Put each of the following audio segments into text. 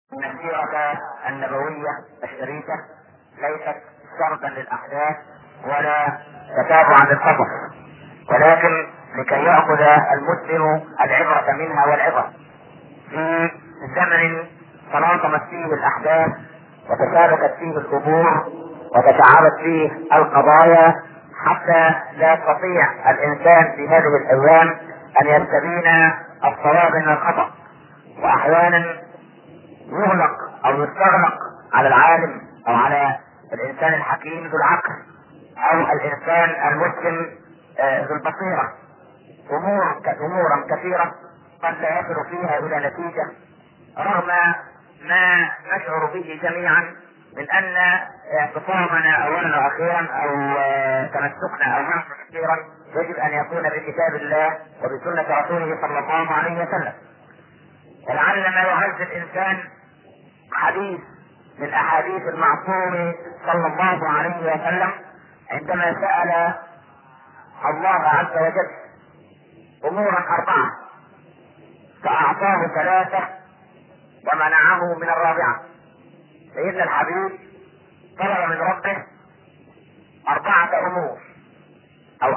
ان السيرة النبوية الشريفة ليست شرطا للاحداث ولا تتابعا للقصص ولكن لكي يأخذ المسلم العبرة منها والعبر في زمن تلاطمت فيه الاحداث وتشابكت فيه الامور وتشعبت فيه القضايا حتى لا يستطيع الانسان في هذه الايام ان يستبين الصواب من الخطا واحيانا يغلق او يستغلق على العالم او على الانسان الحكيم ذو العقل او الانسان المسلم آه، ذو البصيره امور امورا كثيره قد لا يصل فيها الى نتيجه رغم ما نشعر به جميعا من ان اعتصامنا اولا واخيرا او تمسكنا او نحن كثيرا يجب ان يكون بكتاب الله وبسنه رسوله صلى الله عليه وسلم ولعل ما يعز الانسان حديث من احاديث المعصوم صلى الله عليه وسلم عندما سال الله عز وجل امورا اربعه فاعطاه ثلاثه ومنعه من الرابعه سيدنا الحبيب طلب من ربه أربعة أمور أو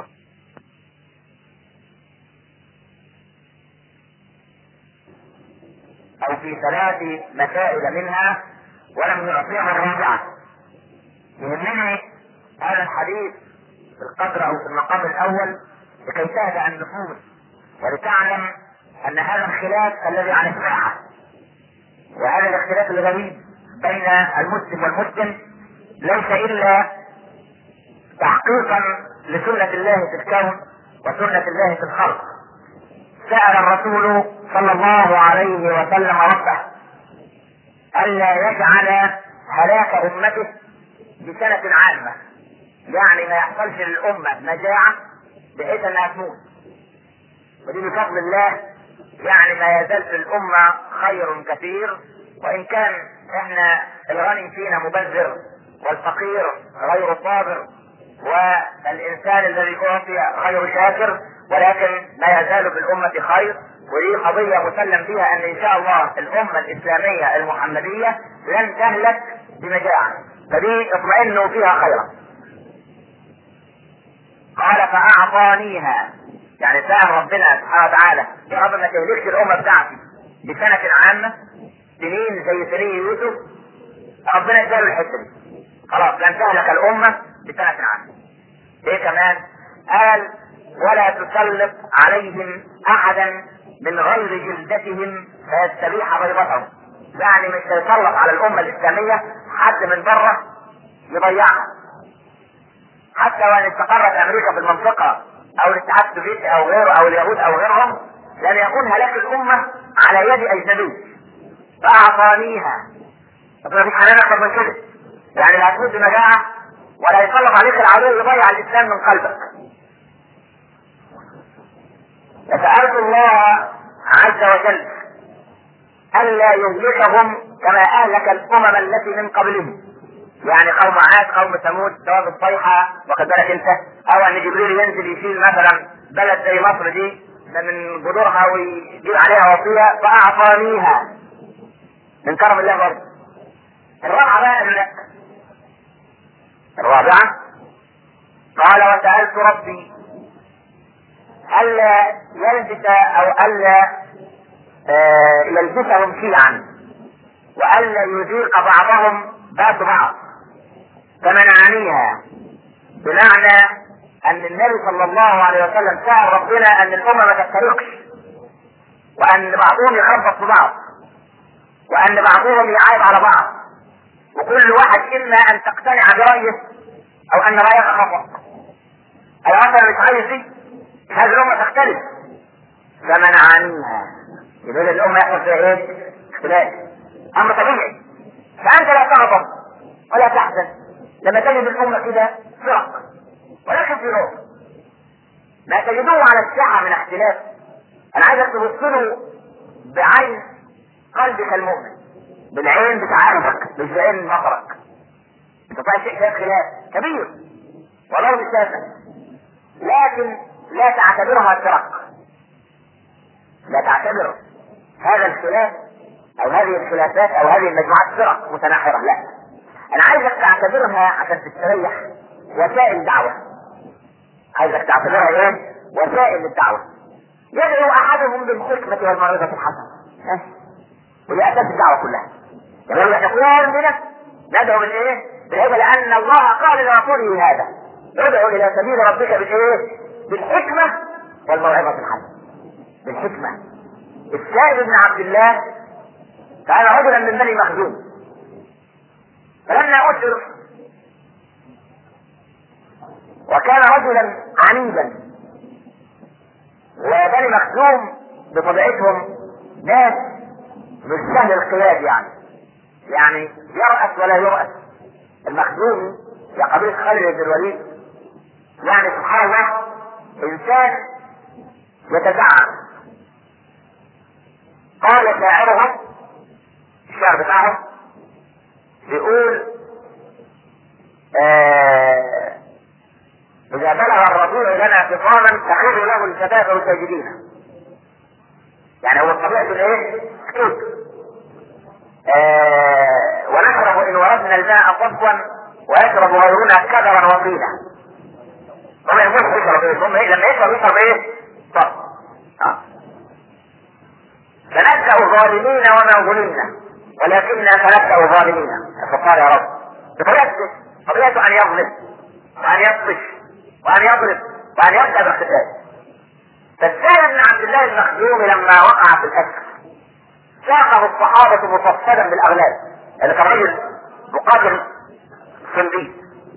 أو في ثلاث مسائل منها ولم يعطيها الرابعة يهمني هذا الحديث في القدر أو في المقام الأول لكي تهدأ النفوس ولتعلم أن هذا الخلاف الذي عن الساعة وهذا الاختلاف الغريب بين المسلم والمسلم ليس الا تحقيقا لسنة الله في الكون وسنة الله في الخلق سأل الرسول صلى الله عليه وسلم ربه ألا يجعل هلاك أمته بسنة عامة يعني ما يحصلش للأمة مجاعة بحيث أنها تموت ودي بفضل الله يعني ما يزال في الأمة خير كثير وإن كان إحنا الغني فينا مبذر والفقير غير صابر والإنسان الذي أعطي غير شاكر ولكن ما يزال في الأمة خير ودي قضية مسلم فيها أن إن شاء الله الأمة الإسلامية المحمدية لن تهلك بمجاعة فدي اطمئنوا فيها خيرا قال فأعطانيها يعني سأل ربنا سبحانه وتعالى يا رب ما تهلكش الأمة بتاعتي بسنة عامة سنين زي سنين يوسف ربنا اداله الحتة دي خلاص لن تهلك الأمة بسنة عامة ايه كمان قال ولا تسلط عليهم أحدا من غير جلدتهم فيستبيح بيضتهم يعني مش هيسلط على الأمة الإسلامية حد من بره يضيعها حتى وان استقرت امريكا في المنطقه او الاتحاد السوفيتي او غيره او اليهود او غيرهم لن يكون هلاك الامه على يد اجنبي فاعطانيها طب ما فيش حنان اكتر من كده يعني لا تموت بمجاعه ولا يسلط عليك العدو يضيع الاسلام من قلبك فسالت الله عز وجل الا يهلكهم كما اهلك الامم التي من قبلهم يعني قوم عاد قوم ثمود سواء الصيحة واخد بالك انت او ان جبريل ينزل يشيل مثلا بلد زي مصر دي ده من جذورها ويجيب عليها وصية فاعطانيها من كرم الله برضه الرابعة بقى لا الرابعة قال وسألت ربي ألا يلبس أو ألا آه يلبسهم شيعا وألا يذيق بعضهم بأس بعض فمنعنيها بمعنى ان النبي صلى الله عليه وسلم سأل ربنا ان الامة ما تفترقش وان بعضهم يخبط في بعض وان بعضهم يعايب على بعض وكل واحد اما ان تقتنع برأيه او ان رأيك خطأ انا مثلا مش عايز دي هذه الامة تختلف فمنعنيها يقول الامة يحصل فيها ايه؟ اختلاف امر طبيعي فانت لا تغضب ولا تحزن لما تجد الأمة كده فرق ولكن في نقطة ما تجدوه على الساحة من اختلاف أنا عايزك تبص له بعين قلبك المؤمن بالعين بتاع قلبك مش بعين نظرك انت طيب شيء فيه خلاف كبير ولو بشافة لكن لا تعتبرها فرق لا تعتبر هذا الخلاف او هذه الخلافات او هذه المجموعات فرق متناحره لا انا عايزك تعتبرها عشان تستريح وسائل دعوه عايزك تعتبرها ايه وسائل للدعوه يدعو احدهم بالحكمه والموعظه الحسنه ها؟ ودي اساس الدعوه كلها يقول احنا كلنا ندعو بالايه؟ بالعلم لان الله قال لرسوله هذا ادعو الى سبيل ربك بالايه؟ بالحكمه والموعظه الحسنه بالحكمه السائب بن عبد الله كان رجلا من بني مخزوم فلما أسر وكان رجلا عنيدا وبني مخزوم بطبيعتهم ناس مش سهل القياد يعني يعني يرأس ولا يرأس المخزومي يا قبيلة خالد بن الوليد يعني سبحان الله انسان يتزعم قال شاعرهم الشعر بتاعهم بيقول آه إذا بلغ الرسول لنا فطاما تحل له الشباب ساجدين يعني هو طبيعة الايه؟ سكوت آه ونشرب إن وردنا الماء صفوا ويشرب غيرنا كدرا وقيلا طبعا يقول يشرب ايه؟ هم إيه؟ لما يشرب يشرب ايه؟ صف آه. فنبدأ ظالمين وما ظلمنا ولكننا سنبدأ ظالمين فقال يا رب بطبيعته طبيعته أن يظلم وأن يبطش وأن يضرب وأن يبدأ باقتتال فالسائل بن عبد الله المخزومي لما وقع في الأسر ساقه الصحابة مفصلا بالأغلال اللي كان رجل مقاتل صنديق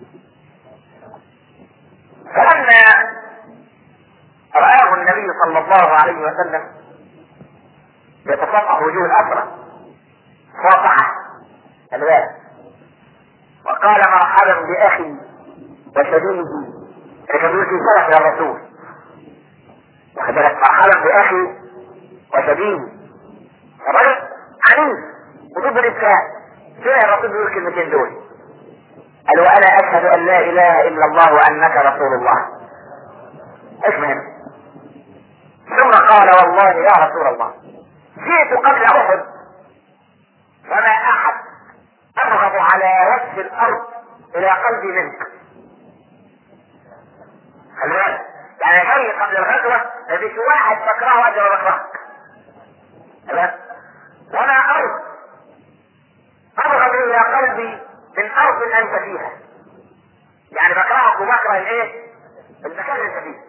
فلما رآه النبي صلى الله عليه وسلم يتصفح وجوه الأسرة صافحة الباب وقال مرحبا بأخي وشديدي كشديد في سلف يا الرسول واخد بالك مرحبا بأخي وشديدي الرجل عنيف وضد الإسلام فين الرسول بيقول الكلمتين دول قال وأنا أشهد أن لا إله إلا الله وأنك رسول الله ايش مهم ثم قال والله يا رسول الله جئت قبل احد فما احد ابغض على وجه الارض الى قلبي منك خلي بالك يعني جاي قبل الغزوه ما فيش واحد بكرهه اجر بكرهك تمام وما ارض ابغض الى قلبي من ارض انت فيها يعني بكرهك وبكره الايه؟ المكان اللي انت فيه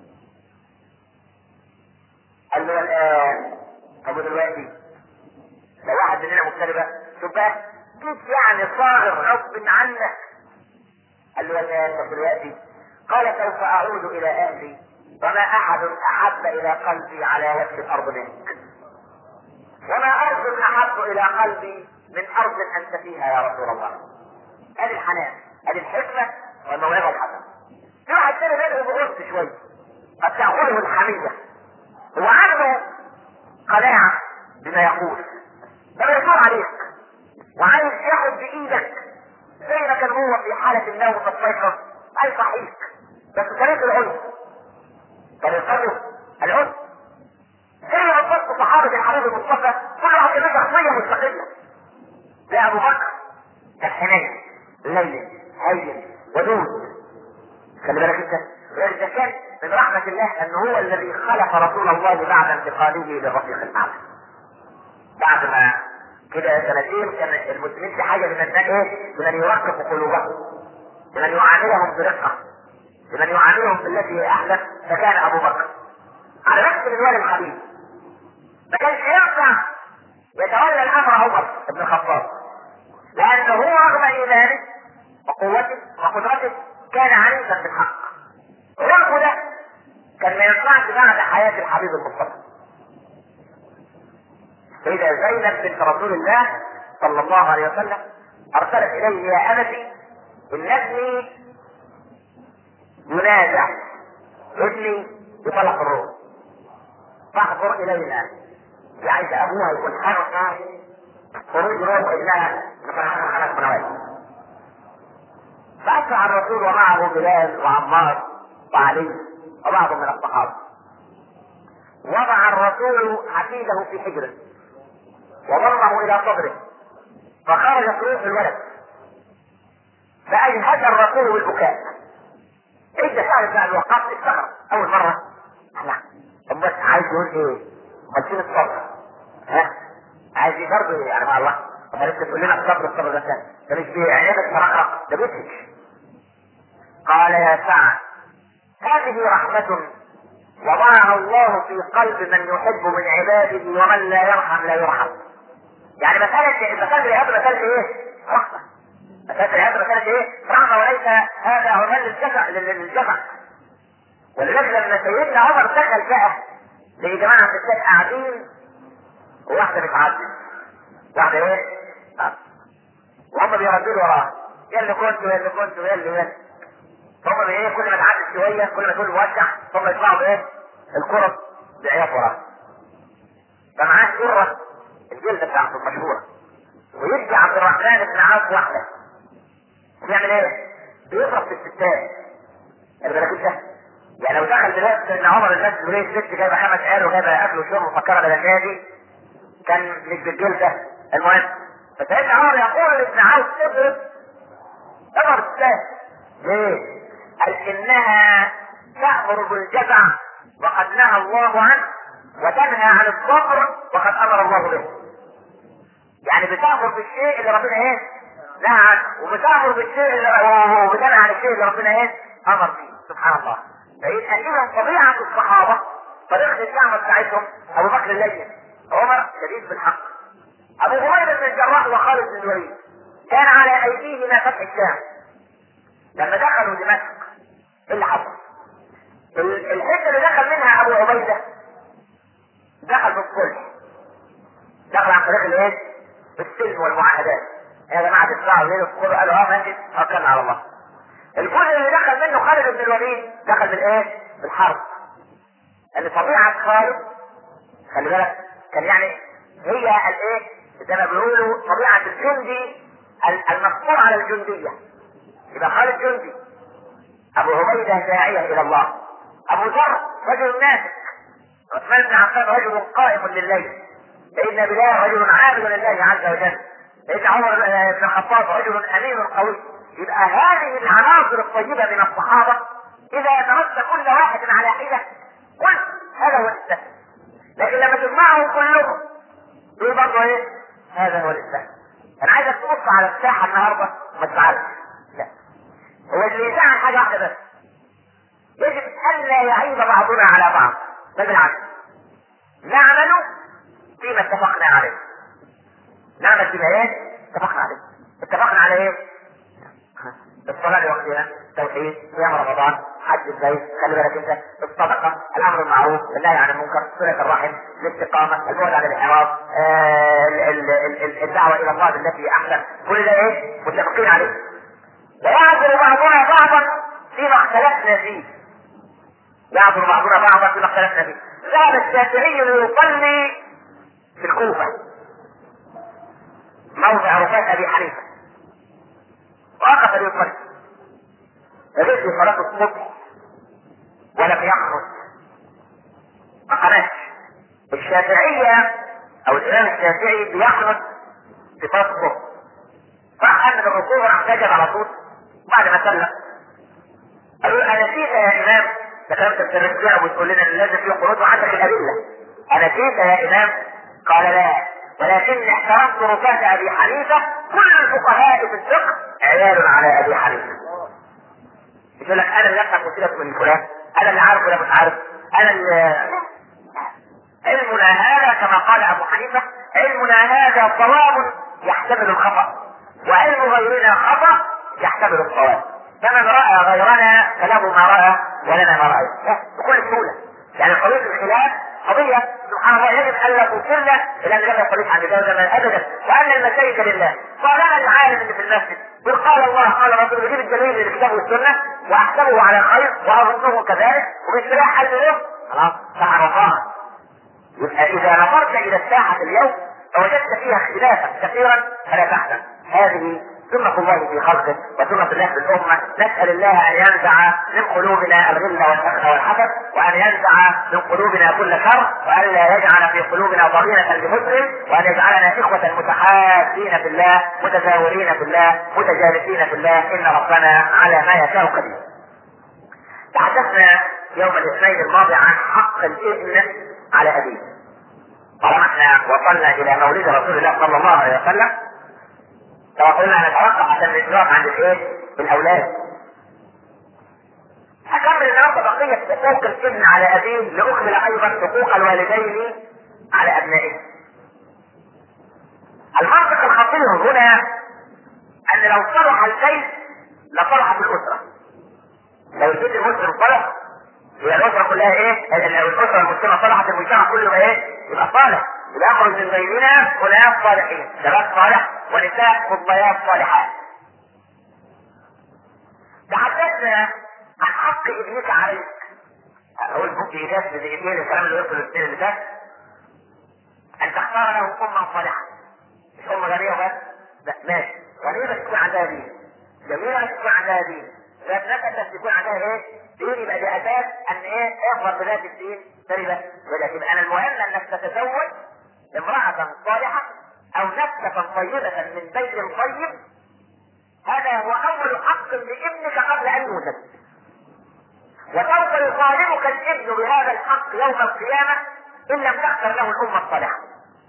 قال له الان طب دلوقتي لو واحد مننا مغتربة شوف بقى جيت يعني صاغر غصب عنك قال له الان طب دلوقتي قال سوف اعود الى اهلي وما احد احب الى قلبي على وجه الارض منك وما ارض احب الى قلبي من ارض انت فيها يا رسول الله ادي الحنان ادي الحكمه والموعظه الحسنه في واحد تاني بدأ بغصب شويه قد تاخذه الحميه هو عنده قناعة بما يقول ده بيصور عليك وعايز ياخد بإيدك زي ما كان هو في حالة النوم والصيحة عايز يصحيك بس طريق العنف طريقته العنف زي ما وصفت صحابة الحبيب المصطفى كل واحد كان شخصية مستقلة زي أبو بكر كان حنين لين هين ودود خلي بالك انت ولذلك كان من رحمة الله أن هو الذي خلق رسول الله بعد انتقاله للرفيق الأعلى. بعد ما كده سنتين كان المسلمين في حاجة من الناس إيه؟ لمن يرقق قلوبهم. لمن يعاملهم برقة. لمن يعاملهم بالتي هي أحسن فكان أبو بكر. على نفس منوال الحبيب. ما كانش ينفع يتولى الأمر عمر بن الخطاب. لأنه هو رغم إيمانه وقوته وقدرته كان عنيفا بالحق. رغم ده كان ما ينفعش بعد حياة الحبيب المصطفى. سيدة زينب بنت رسول الله صلى الله عليه وسلم أرسلت إليه يا أبتي إن ابني ينازع ابني بطلق الروح فاحضر إلينا عايز أبوها يكون حرقة خروج روح ابنها نفرحها خلق منوال فأسرع الرسول ومعه بلال وعمار وعلي وبعض من الصحابة وضع الرسول حفيده في حجره وضمه الى صدره فخرجت روح الولد فأجهز الرسول بالبكاء ايه ده سعد بن ابي وقاص استغرب اول مره لا طب بس عايز يقول ايه؟ ماشيين الصبر ها؟ عايز ايه برضه يعني مع الله طب انت تقول لنا الصبر الصبر ده ثاني ده مش بعنبك مرقرق ده بيتك قال يا سعد هذه رحمة وضعها الله في قلب من يحب من عباده ومن لا يرحم لا يرحم يعني مسألة مسألة العبد مسألة ايه؟ رحمة مسألة العبد مسألة ايه؟ رحمة وليس هذا عمال للجزع للجزع ولذلك لما سيدنا عمر دخل بقى لقي جماعة ستات قاعدين وواحدة بتعدي واحدة ايه؟ آه. وهم بيرددوا وراها يا اللي كنت ويا اللي كنت ويا اللي ويا هم بايه كل ما تعدي شوية كل ما تقول موسع هم يطلعوا بايه؟ الكرة بعياط وراها فمعاه كرة الجلدة بتاعته المشهورة ويدي عبد الرحمن بن عوف واحدة بيعمل ايه؟ بيضرب في الستات اللي بالك انت يعني لو دخل دلوقتي ان عمر الناس يقول ايه الست جايبه خمس عيال وجايبه اكل وشرب ومفكره ده نادي كان مش بالجلده المهم فسيدنا عمر يقول لابن عوف اضرب اضرب الستات ليه؟ قال انها تامر بالجزع وقد نهى الله عنه وتنهى عن الصبر وقد امر الله به يعني بتامر بالشيء اللي ربنا ايه نهى عنه وبتامر بالشيء اللي وبتنهى عن الشيء اللي ربنا ايه امر به سبحان الله فإن أنهم طبيعة الصحابة طريقة الدعوة بتاعتهم أبو بكر الليل عمر شديد بالحق أبو هريرة بن الجراح وخالد بن الوليد كان على أيديهما فتح الشام لما دخلوا دمشق إيه اللي حصل؟ الحته اللي دخل منها أبو عبيدة دخل بالصلح دخل عن طريق الايه؟ السلم والمعاهدات يا جماعة تطلعوا ليه الصبح قالوا اه ماشي توكلنا على الله الجزء اللي دخل منه خالد بن الوليد دخل بالايه؟ بالحرب. ان طبيعة خالد خلي بالك كان يعني هي الايه؟ زي ما بيقولوا طبيعة الجندي المقصور على الجندية. يبقى خالد جندي. ابو عبيدة داعية الى الله. ابو ذر رجل ناسك. عثمان بن عفان رجل قائم لليل. سيدنا بلال رجل عابد لله عز وجل. سيدنا عمر بن الخطاب رجل امين قوي. يبقى هذه العناصر الطيبة من الصحابة إذا ترد كل واحد على حدة قل هذا هو الإسلام لكن لما تجمعهم كلهم دول برضه إيه؟ هذا هو الإسلام أنا عايزك تبص على الساحة النهاردة ما تزعلش لا هو اللي يزعل حاجة واحدة بس يجب ألا يعيب بعضنا على بعض بل بالعكس نعمل فيما اتفقنا عليه نعمل فيما ايه؟ اتفقنا عليه اتفقنا على ايه؟ الصلاة لوقتها توحيد صيام رمضان حج البيت خلي بالك انت الصدقة الامر بالمعروف النهي عن المنكر صلة الرحم الاستقامة البعد عن الانحراف آه الدعوة الى الله بالتي احسن كل ده ايه متفقين عليه ويعذر بعضنا بعضا فيما اختلفنا فيه يعذر بعضنا بعضا فيما اختلفنا فيه ذهب الشافعي ليصلي في الكوفة موضع رفاة ابي حنيفه وقف ليصلي فجئت في صلاة الصبح ولم يخرج ما قناش الشافعية أو الإمام الشافعي بيخرج في صلاة الصبح راح قام بالركوع وراح سجد على طول بعد ما سلم قالوا أنسيت يا إمام ده كلام تسترجع وتقول لنا ان لازم فيه خروج وعندك الأدلة أنسيت يا إمام قال لا ولكن احترمت رفاة أبي حنيفة كل الفقهاء في الفقه عيال على أبي حنيفة يقول لك أنا اللي أفهم وسيلة من فلان أنا اللي عارف ولا مش عارف أنا اللي علمنا هذا كما قال أبو حنيفة علمنا هذا صواب يحتمل الخطأ وعلم غيرنا خطأ يحتمل الصواب فمن رأى غيرنا فله ما رأى ولنا ما رأى بكل سهولة يعني قضية الخلاف قضية سبحان الله يجب أن لا تصلنا إلى أن لا يختلف عن ذلك أبدا وأن المساجد لله فأنا العالم اللي في المسجد يقول قال الله قال رسول يجيب الدليل للكتاب والسنة وأحسبه على خير وأظنه كذلك وباصطلاح حل له خلاص تعرفها يبقى إذا نظرت إلى الساحة اليوم فوجدت فيها اختلافا كثيرا فلا تحزن هذه سنة الله في خلقه وسنة الله في الأمة نسأل الله أن ينزع من قلوبنا الغل والحقد والحسد وأن ينزع من قلوبنا كل شر وأن لا يجعل في قلوبنا ضغينة لمسلم وأن يجعلنا إخوة متحابين في الله متزاورين في الله متجالسين في الله إن ربنا على ما يشاء قدير. تحدثنا يوم الاثنين الماضي عن حق الابن على أبيه. طالما احنا وصلنا إلى مولد رسول الله صلى الله عليه وسلم كما قلنا نتوقف عشان الاشراف عند الايه؟ الاولاد. هكمل النهارده بقيه حقوق الابن على ابيه لاكمل ايضا حقوق الوالدين على ابنائهم. المنطق الخطير هنا ان لو صلح البيت لصلحت الاسره. لو البيت المسلم صلح يبقى الاسره كلها ايه؟ لو الاسره المسلمه صلحت المجتمع كله ايه؟ يبقى صالح. يبقى يخرج من بيننا اناس صالحين، شباب صالح ونساء فضليات صالحات. تحدثنا عن حق ابنك عليك. اقول ممكن في ناس بدقيقتين الكلام اللي وصل الاثنين اللي فات. ان تختار له امه صالحه. مش ام غنيه بس. لا ماشي. غنيه بس تكون عندها دين. جميله بس تكون عندها دين. ذات نفس بس تكون عندها ايه؟ دين يبقى دي اساس ان ايه؟ اخبر بذات الدين تربه يبقى انا المهم انك تتزوج امرأة صالحة أو نفسة طيبة من بيت طيب هذا هو أول حق لابنك قبل أن يولد وسوف يطالبك الابن بهذا الحق يوم القيامة إن لم تختر له الأمة الصالحة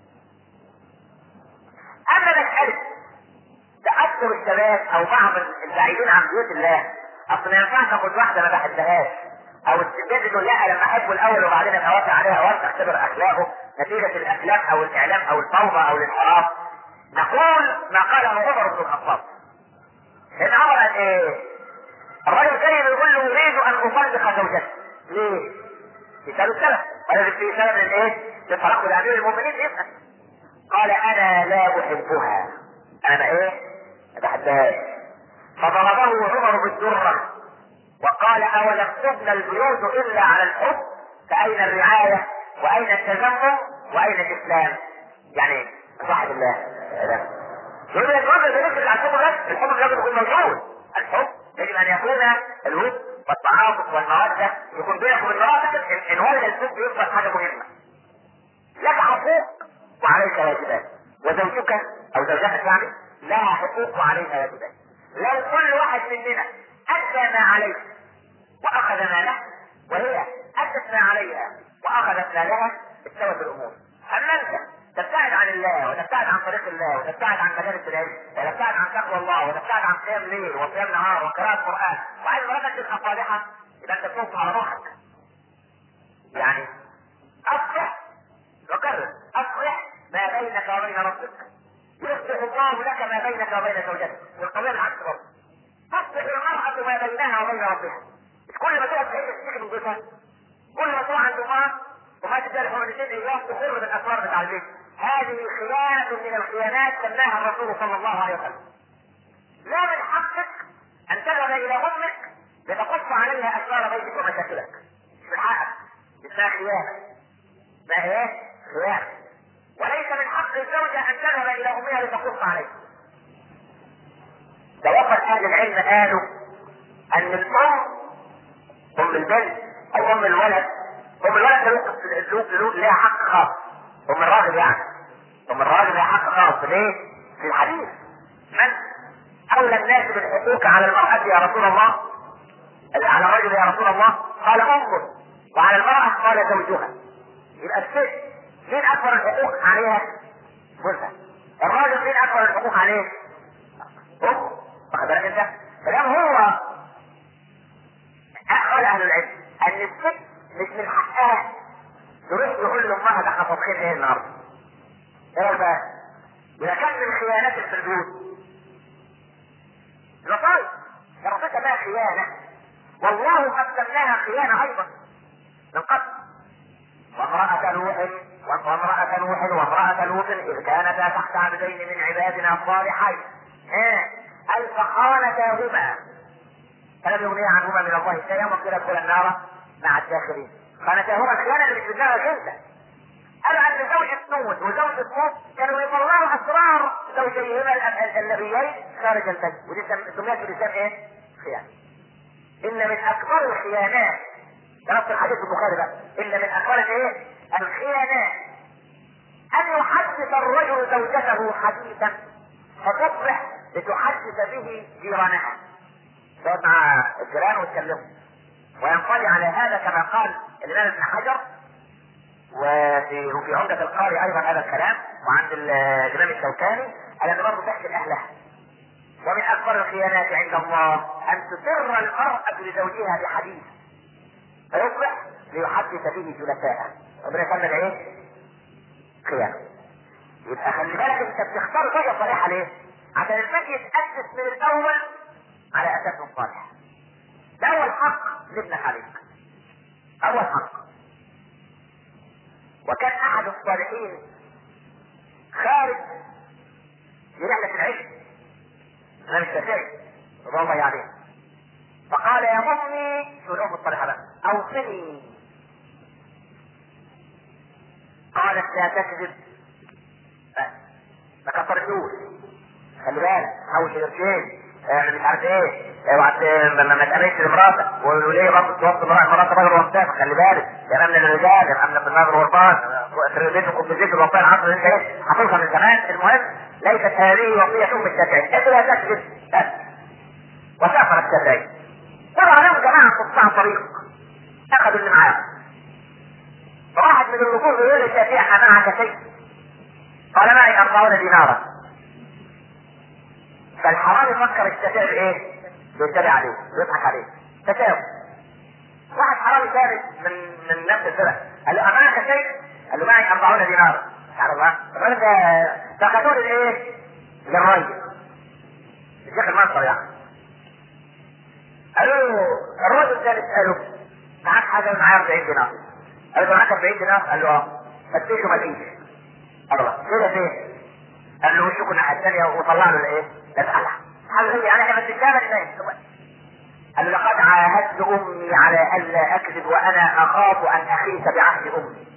أما مسألة تأثر الشباب أو بعض البعيدين عن بيوت الله أصل ما ينفعش آخد واحدة ما بحبهاش او السجاد انه لا لما احبه الاول وبعدين اتوافق عليها وارجع اختبر اخلاقه نتيجه الافلام او الاعلام او الفوضى او الانحراف نقول ما قاله عمر بن الخطاب ان عمر قال ايه؟ الرجل كان بيقول له اريد ان اطلق زوجتي ليه؟ يسالوا السبب قال في سبب الايه؟ للطلاق لامير المؤمنين يسال قال انا لا احبها انا ايه؟ ما بحبهاش فضربه عمر بالدره وقال اولم تبنى البيوت الا على الحب فاين الرعايه واين التزمم واين الاسلام يعني صاحب الله يقول لك الراجل ده يفرق عن الحب بس الحب لازم يكون موجود الحب يجب ان يكون الود والتعاطف والموده يكون بينك وبين مراتك ان ولد الحب يفضل حاجه مهمه لك حقوق وعليك واجبات وزوجك او زوجتك يعني لها حقوق وعليها واجبات لو كل واحد مننا ادى ما عليه واخذ ما له وهي ادت ما عليها واخذت ما لها استوت الامور اما انت تبتعد عن الله وتبتعد عن طريق الله وتبتعد عن مجالس العلم وتبتعد عن تقوى الله وتبتعد عن قيام ليل وقيام نهار وقراءة قرآن وعايز مراتك تبقى صالحة يبقى انت تنص على روحك يعني اصلح وكرر اصلح ما بينك وبين ربك يصلح الله لك ما بينك وبين زوجتك والقضية العكس برضه تصلح المرأة ما بينها وبين ربها مش كل ما تقعد تعيش تشتكي من جوزها كل ما تروح عند امها وما تدري حول الشيء اياه تخر بالاسرار بتاع البيت هذه خيانة من الخيانات سماها الرسول صلى الله عليه وسلم لا من حقك ان تذهب الى امك لتقص عليها اسرار بيتك ومشاكلك مش من حقك اسمها خيانة ما ايه؟ خيانة وليس من حق الزوجة ان تذهب الى امها لتقص عليها توقف اهل العلم قالوا ان الام ام البنت او ام الولد ام الولد له له لها حق خاص ام الراجل يعني ام الراجل لها حق خاص ليه؟ في الحديث من اولى الناس بالحقوق على المرأة يا رسول الله على الرجل يا رسول الله قال امه وعلى المرأة قال زوجها يبقى الست مين اكبر الحقوق عليها؟ جوزها الراجل مين اكبر الحقوق عليه؟ امه واخد بالك انت؟ فلما هو قال اهل العلم ان الست مش من حقها تروح تقول لامها ده حصل خير ايه النهارده؟ ايه بقى؟ اذا كان من خيانات في البيوت الوصايا الوصايا سماها خيانه والله قد سماها خيانه ايضا من قبل وامرأة نوح وامرأة نوح وامرأة لوط إذ كانتا تحت عبدين من عبادنا الصالحين إيه أي فخانتاهما فلم يغنيا عنهما من الله شيئا وقيل ادخلا النار مع الداخلين خانتاهما خيانة اللي في دماغك انت قالوا ان زوجة نوح وزوجة نوح كانوا يطلعوا اسرار زوجيهما النبيين خارج البيت ودي سميت بالاسلام ايه؟ خيانة. ان من اكبر الخيانات نفس الحديث البخاري بقى ان من اكبر الايه؟ الخيانات ان يحدث الرجل زوجته حديثا فتصبح لتحدث به جيرانها. تقعد مع الجيران وتكلموا وينقضي على هذا كما قال الامام ابن حجر وفي وفي عمدة القاري ايضا هذا الكلام وعند الامام الشوكاني على ان برضه تحكي لاهلها ومن اكبر الخيانات عند الله ان تسر المرأة لزوجها بحديث فيصبح ليحدث به جلساءه ربنا يسمى ايه؟ خيانة يبقى خلي بالك انت بتختار زوجة صالحة ليه؟ عشان البيت يتأسس من الاول على اساس صالح ده اول حق لابنك عليك اول حق وكان احد الصالحين خارج لرحلة العلم الامام الشافعي رضي الله عليه فقال يا امي شو الام الصالحة بقى اوصني قالت لا تكذب ما كفرتوش خلي بالك حوش قرشين اعمل مش عارف ايه اوعى ما ما تقابلش لمراتك وليه برضه توصل مراتك راجل وسام خلي بالك يا من الرجال يا من في النار الغربان في بيتكم في ذكر وفاء العصر اللي انت ايه حافظها من زمان المهم ليست هذه وصية ام الشافعي انت لا تكذب بس وسافر الشافعي مر عليهم جماعة قطاع طريق اخذوا اللي معاهم واحد من الركوب يقول للشافعي معك شيء قال معي أربعون دينارا فالحرامي فكر الشافعي بايه؟ بيتبع عليه ويضحك عليه تساوي واحد حرامي ثالث من من نفس الفرق قال له أمامك شيء؟ قال له معي 40 دينار سبحان الله الراجل ده فخدوه للايه؟ للري الشيخ المنصر يعني قالوا له الراجل الثالث قالوا معاك حاجه معايا 40 دينار قال له معاك 40 دينار قال له اه فتشه ما فيش الله كده فين؟ قال له وشكوا الناحيه الثانيه وطلع له الايه؟ القلعه حاجه يعني احنا بس الجبل قال له لقد عاهدت امي على الا اكذب وانا اخاف ان اخيس بعهد امي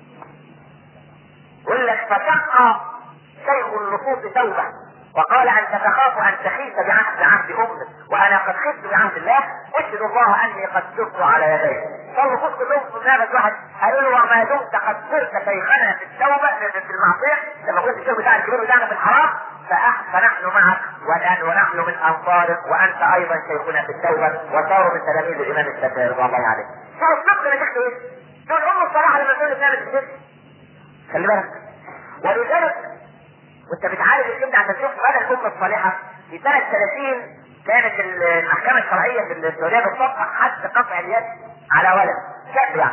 يقول لك فتقى شيخ النصوص توبه وقال انت تخاف ان تخيس بعهد عهد امك وانا قد خفت بعهد الله اشهد الله اني قد سرت على يديه فالنصوص كلهم في نابت واحد قالوا له وما دمت قد صرت شيخنا في التوبه في المعصيه لما كنت الشيخ بتاع الكبير بتاعنا في الحرام فنحن معك والان ونحن من انصارك وانت ايضا شيخنا في التوبه وصاروا من تلاميذ الامام الشافعي رضي الله عليه. شوف الصدق يا شيخ ايه؟ شوف الام الصراحه لما تقول لك الشيخ خلي بالك ولذلك وانت بتعالج الابن عشان تشوف مدى الامه الصالحه في سنه 30 كانت المحكمه الشرعيه في السعوديه بتطبق حد قطع اليد على ولد شاب يعني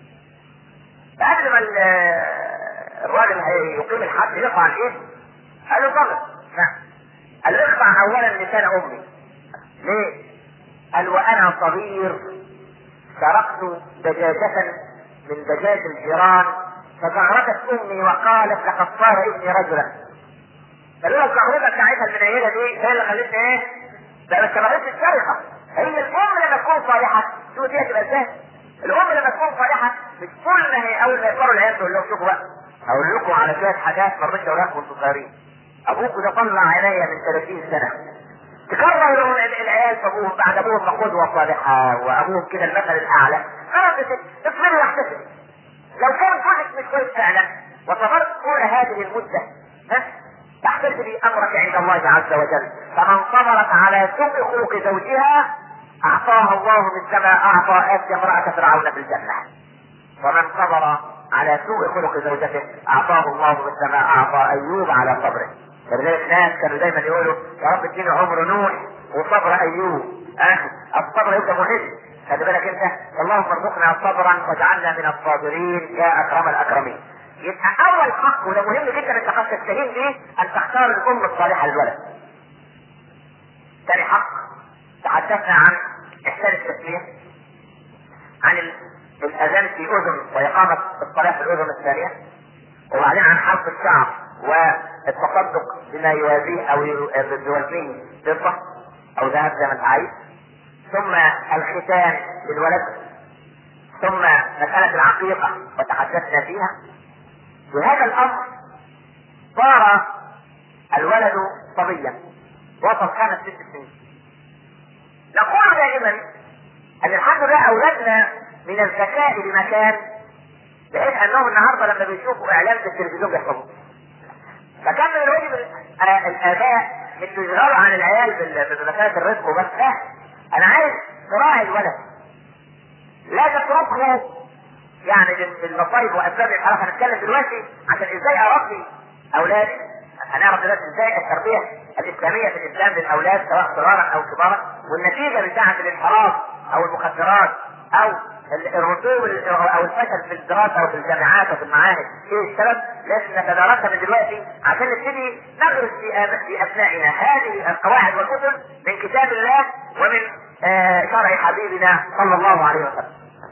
فقبل ما الراجل يقيم الحد يقطع الايد قال له طلب نعم قال له اقطع اولا لسان امي ليه؟ قال وانا صغير سرقت دجاجة من دجاج الجيران فزغرتت امي وقالت لقد صار ابني رجلا فلولا الزغرته بتاعتها المنيله دي هي اللي خلتني ايه؟ ده بس ما بقتش السرقه هي الام لما تكون صالحه شو دي هتبقى ازاي؟ الام لما تكون صالحه مش كل ما هي اول ما يكبروا العيال تقول لهم شوفوا بقى اقول لكم على شويه حاجات ما رضيتش اقولها وانتم صغيرين ابوكوا ده طلع عينيا من 30 سنه تكرر لهم العيال في ابوهم بعد ابوهم ما قدوه صالحه وابوهم كده المثل الاعلى خلاص افرضوا واحتسب لو كان صاحب مش كويس فعلا وصبرت طول هذه المده ها تحتسبي امرك عند الله عز وجل فمن صبرت على سوء خلق زوجها اعطاها الله مثلما اعطى ابي امراه فرعون في الجنه ومن صبر على سوء خلق زوجته اعطاه الله مثلما اعطى ايوب على صبره فلذلك الناس كانوا دايما يقولوا يا رب اديني عمر نوح وصبر ايوب أه الصبر يبقى مهم خلي بالك انت اللهم ارزقنا صبرا واجعلنا من الصابرين يا اكرم الاكرمين يبقى اول حق وده مهم جدا انت قد تستهين به ان تختار الام الصالحه للولد ثاني حق تحدثنا عن احسان التسليم عن الاذان في اذن واقامه الصلاه في الاذن الثانيه وبعدين عن حلق الشعر والتصدق بما يوازيه او يوازيه فضه او ذهب زي ما انت عايز ثم الختان للولد ثم مسألة العقيقة وتحدثنا فيها بهذا الامر صار الولد صبيا وصل خمس ست سنين نقول دائما ان الحمد لله اولادنا من الذكاء بمكان بحيث انهم النهارده لما بيشوفوا اعلان في التلفزيون بيحفظوا فكان من الواجب الاباء مش يشغلوا عن العيال بمسألة الرزق وبس لا انا عايز تراعي الولد لا تتركه يعني بالمصايب واسباب الحركه هنتكلم دلوقتي عشان ازاي اربي اولادي هنعرف دلوقتي ازاي التربيه الاسلاميه في الاسلام للاولاد سواء صغارا او كبارا والنتيجه بتاعه الانحراف او المخدرات او الرسوب او الفشل في الدراسه او في الجامعات او في المعاهد ايه السبب؟ لازم نتداركها من دلوقتي عشان نبتدي نغرس في في ابنائنا هذه القواعد والكتب من كتاب الله ومن آه شرع حبيبنا صلى الله عليه وسلم.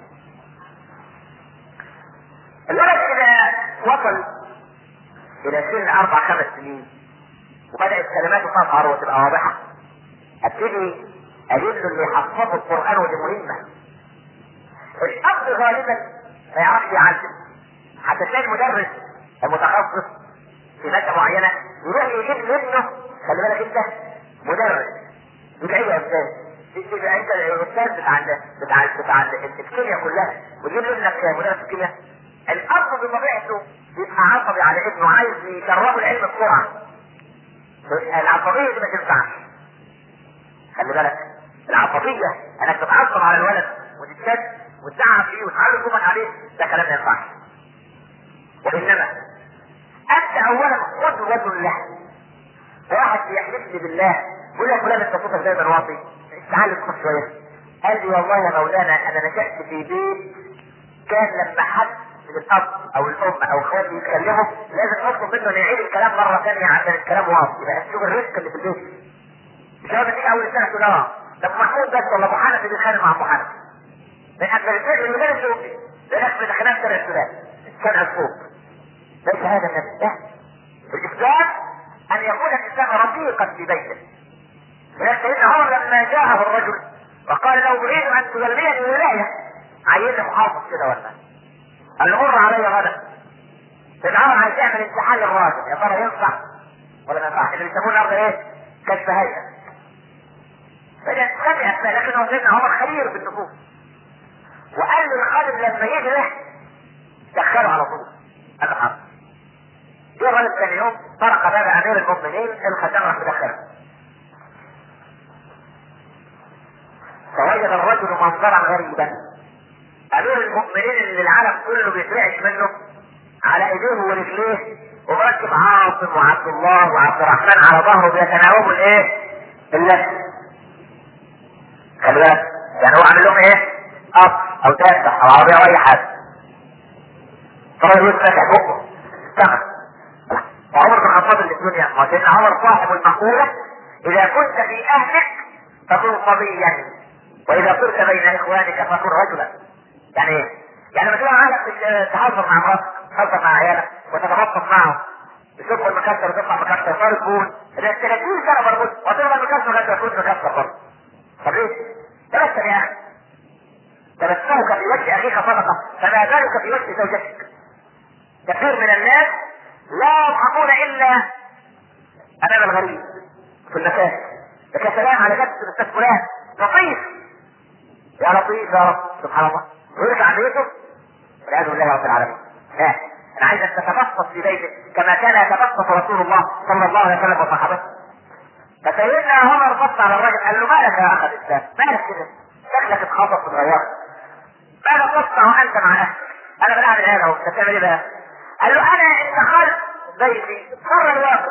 الولد اذا وصل الى سن اربع خمس سنين وبدات كلماته تظهر وتبقى واضحه ابتدي اجيب له اللي يحفظه القران ودي مهمه الاب غالبا ما يعرفش يعلم حتى تلاقي المدرس المتخصص في ماده معينه يروح يجيب منه خلي بالك انت مدرس يبقى ايه يا استاذ؟ تبقى انت الاستاذ بتاع بتاع بتاع الكيمياء كلها ويجيب ابنك مدرس الكيمياء الاب بطبيعته يبقى عصبي على ابنه عايز يشربه العلم بسرعه العصبيه دي ما تنفعش خلي بالك العصبيه انك تتعصب على الولد وتتشد وتزعق فيه وتعلم صوتك عليه ده كلام ما ينفعش وانما انت اولا قدوه له واحد بيحلف لي بالله يقول لك فلان انت صوتك دايما واطي تعالى صوتك شويه قال لي والله يا مولانا انا نشأت في بيت كان لما حد من الاب او الام او اخواتي يتكلموا لازم نطلب منه ان يعيد الكلام مره ثانيه عشان الكلام واضح يبقى تشوف الرزق اللي في البيت مش هو تيجي اول سنه تقول اه ده ابو محمود بس ولا ابو حنفي بيتخانق مع ابو حنفي من اكثر الفكر اللي غير الشوفي لانك في خلال سنه السودان كان الصوت ليس هذا من الاسلام الاسلام ان يكون الانسان رفيقا في بيته ولكن سيدنا عمر لما جاءه الرجل وقال له اريد ان توليني ولايه عيني محافظ كده ولا قال له مر علي غدا سيدنا عمر عايز يعمل امتحان للراجل يا ترى ينفع ولا ما ينفعش اللي بيسموه النهارده ايه؟ كشف هيئه فده سمع اسماء لكن هو سيدنا عمر خبير بالنفوس وقال للخادم لما يجي له دخله على طول قال له حاضر جه الراجل ثاني يوم طرق باب امير المؤمنين الخدام راح مدخله فوجد الرجل منظرا غريبا امير المؤمنين اللي العالم كله بيترعش منه على ايديه ورجليه ومركب عاصم وعبد الله وعبد الرحمن على ظهره بيتناوبوا الايه؟ اللحم خلي بالك يعني هو عامل لهم ايه؟ قط او تاسع او عربيه او اي حاجه فالراجل فتح بقه سخن وعمر بن الخطاب اللي في الدنيا ما سيدنا عمر صاحب المقوله اذا كنت في اهلك فكن صبيا واذا صرت بين اخوانك فكن رجلا يعني ايه؟ يعني لما تبقى عندك تهزر مع مراتك تهزر مع عيالك وتتبسط معهم تشوف المكسر وتطلع مكسر صار تكون ده 30 سنه مربوط وتفضل مكسر لغايه ما تكون مكسر برضه طب ليه؟ تبسم يا اخي تبسمك في وجه اخيك صدقه فما بالك في وجه زوجتك كثير من الناس لا يضحكون الا امام الغريب في المكان لك سلام على جد الاستاذ فلان لطيف يا لطيف يا رب سبحان الله ويرجع بيته والعياذ بالله رب العالمين لا انا عايزك تتبسط في بيتك كما كان يتبسط رسول الله صلى الله عليه وسلم وصحابته فسيدنا عمر بص على الراجل قال له مالك يا اخ الاسلام مالك كده شكلك اتخبط واتغيرت ماذا تصنع انت مع اهلك انا بنعمل هذا اهو انت بتعمل ايه بقى قال له انا دخلت بيتي صار الواقع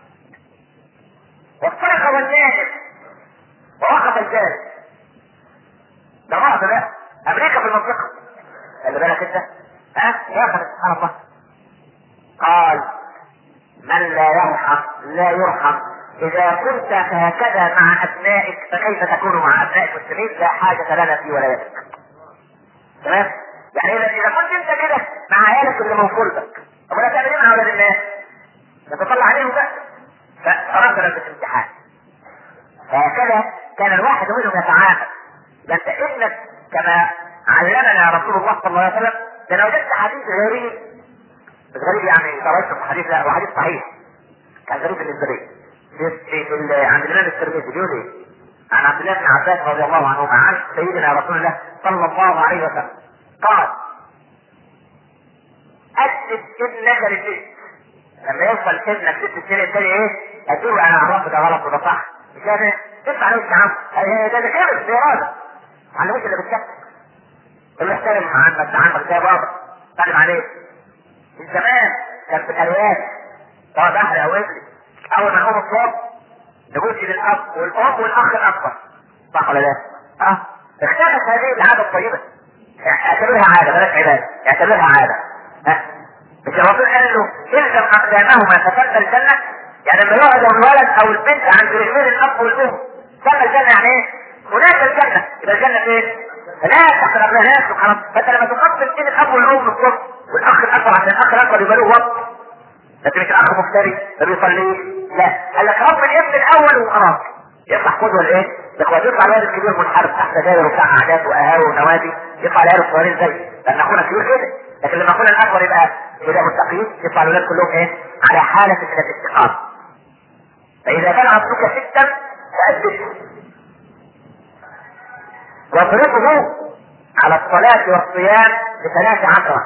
واخترق والنائم ووقف الجانب ده رعب بقى امريكا في المنطقه خلي بالك انت ها يا سبحان الله قال من لا يرحم لا يرحم إذا كنت هكذا مع أبنائك فكيف تكون مع أبناء المسلمين لا حاجة لنا في ولايتك. تمام؟ يعني إذا إذا كنت أنت كده مع عيالك اللي من صلبك، طب ولا تعمل إيه مع أولاد الناس؟ تتطلع عليهم بقى. فربنا في الامتحان. فهكذا كان الواحد منهم يتعامل. ده أنت ابنك كما علمنا رسول الله صلى الله عليه وسلم ده لو وجدت حديث غريب مش غريب يعني درجة حديث لا هو حديث صحيح كان غريب بالنسبة لي في في في عند الإمام الترمذي بيقول إيه؟ عن عبد الله بن عباس رضي الله عنهما عن سيدنا رسول الله صلى الله عليه وسلم قال أكتب ابنك للست لما يوصل ابنك ست سنين الثاني ايه؟ ادور انا عرفت ده غلط وده صح مش كده تدفع عليه التعامل ده ده كامل بإرادة علموش اللي بتشكك اللي احترم عمك عمك ده بابا سلم عليه من زمان كان في الارياف سواء بحر او ابني اول ما نقوم الصبح نقول للاب والام والاخ الاكبر صح ولا لا؟ اه اختفت هذه العاده الطيبه اعتبرها عاده بلاش عباده اعتبرها عاده ها مش الرسول قال له الزم اقدامهما فتلك الجنه يعني لما يقعد الولد او البنت عند رجلين الاب والام سمى الجنه يعني ايه؟ هناك الجنه يبقى الجنه فين؟ هناك تحت الابناء سبحان الله فانت لما تقدم بين الاب والام الصبح والاخ الاكبر عشان الاخ الاكبر يبقى له وقت لكن مش الاخ مفتري ما بيصليش لا قال لك رب الابن الاول وخلاص يطلع قدوه لايه؟ يطلع يطلع الواد الكبير منحرف تحت داير وبتاع عادات واهاوي ونوادي يطلع العيال الصغيرين زي لان اخونا كبير كده لكن لما اخونا الاكبر يبقى يبقى مستقيم يطلع الولاد كلهم ايه؟ على حاله من الاستقامه فاذا كان عبدك ستا فأدبه واضربه على الصلاة والصيام بثلاث عشرة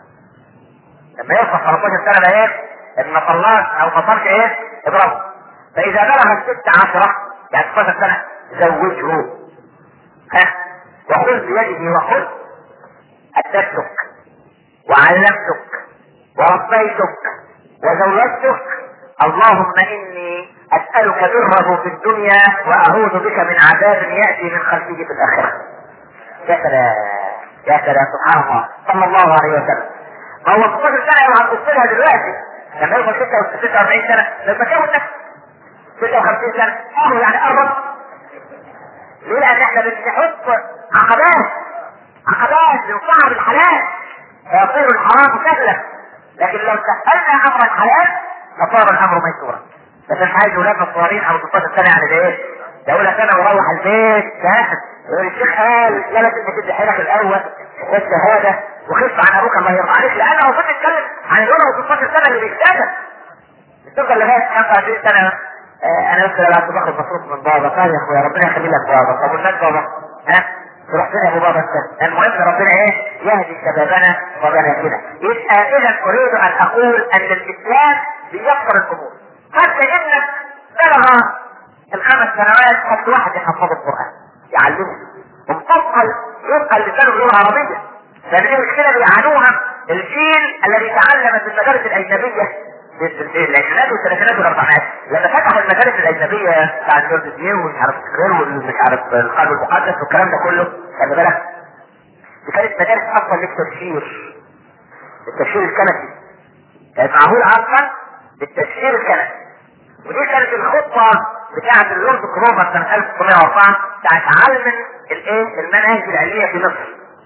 لما يوصل 15 سنة ايه؟ ان ما صلاش او ما صلش ايه؟ اضربه فاذا بلغ الست عشرة يعني 16 سنة زوجه ها وخذ بيده وخذ أدبتك وعلمتك وربيتك وزوجتك اللهم إني أسألك بره في الدنيا وأعوذ بك من عذاب يأتي من خلفه في الآخرة يا سلام يا سلام سبحان الله صلى الله عليه وسلم ما هو 16 سنة لو هتبص لها دلوقتي لما يوصل 46 سنة لما كون نفسه 56 سنة اهو يعني قرب ليه لأن احنا بنحط عقبات عقبات بنصعب الحلال فيصير الحرام سهلا لكن لو سهلنا أمر الحلال لصار الأمر ميسورا بس مش عايز ولادنا الصغيرين او 16 سنه يعني ده ايه؟ ده اولى سنه وروح البيت ساحب يقول الشيخ قال لا لا انت تدي حيلك الاول خد شهاده وخف عن ابوك الله يرضى عليك لان هو المفروض يتكلم عن الولد 16 سنه اللي بيتكلم تفضل لغايه 25 سنه آه انا لسه لا باخد مصروف من بابا قال يا اخويا ربنا يخلي لك بابا طب والناس بابا ها تروح فين يا ابو بابا انت المهم ربنا ايه يهدي شبابنا وبناتنا يبقى اذا اريد ان اقول ان الاسلام بيسر الامور حتى ابنك بلغ الخمس سنوات حتى واحد يحفظ القرآن يعلمه ومفصل يبقى لسانه باللغة العربية لأن دي مشكلة بيعانوها الجيل الذي تعلم في المدارس الأجنبية العشرينات والثلاثينات والاربعينات لما فتحوا المدارس الاجنبيه بتاع جورج ديو ومش عارف كرير ومش عارف القلب المقدس والكلام ده كله خلي بالك دي كانت مدارس اصلا للتبشير التبشير الكنسي كانت معمول اصلا للتبشير الكنسي ودي كانت الخطة بتاعة اللورد كرومر سنة 1904 بتاعت علم الايه المناهج العلمية في مصر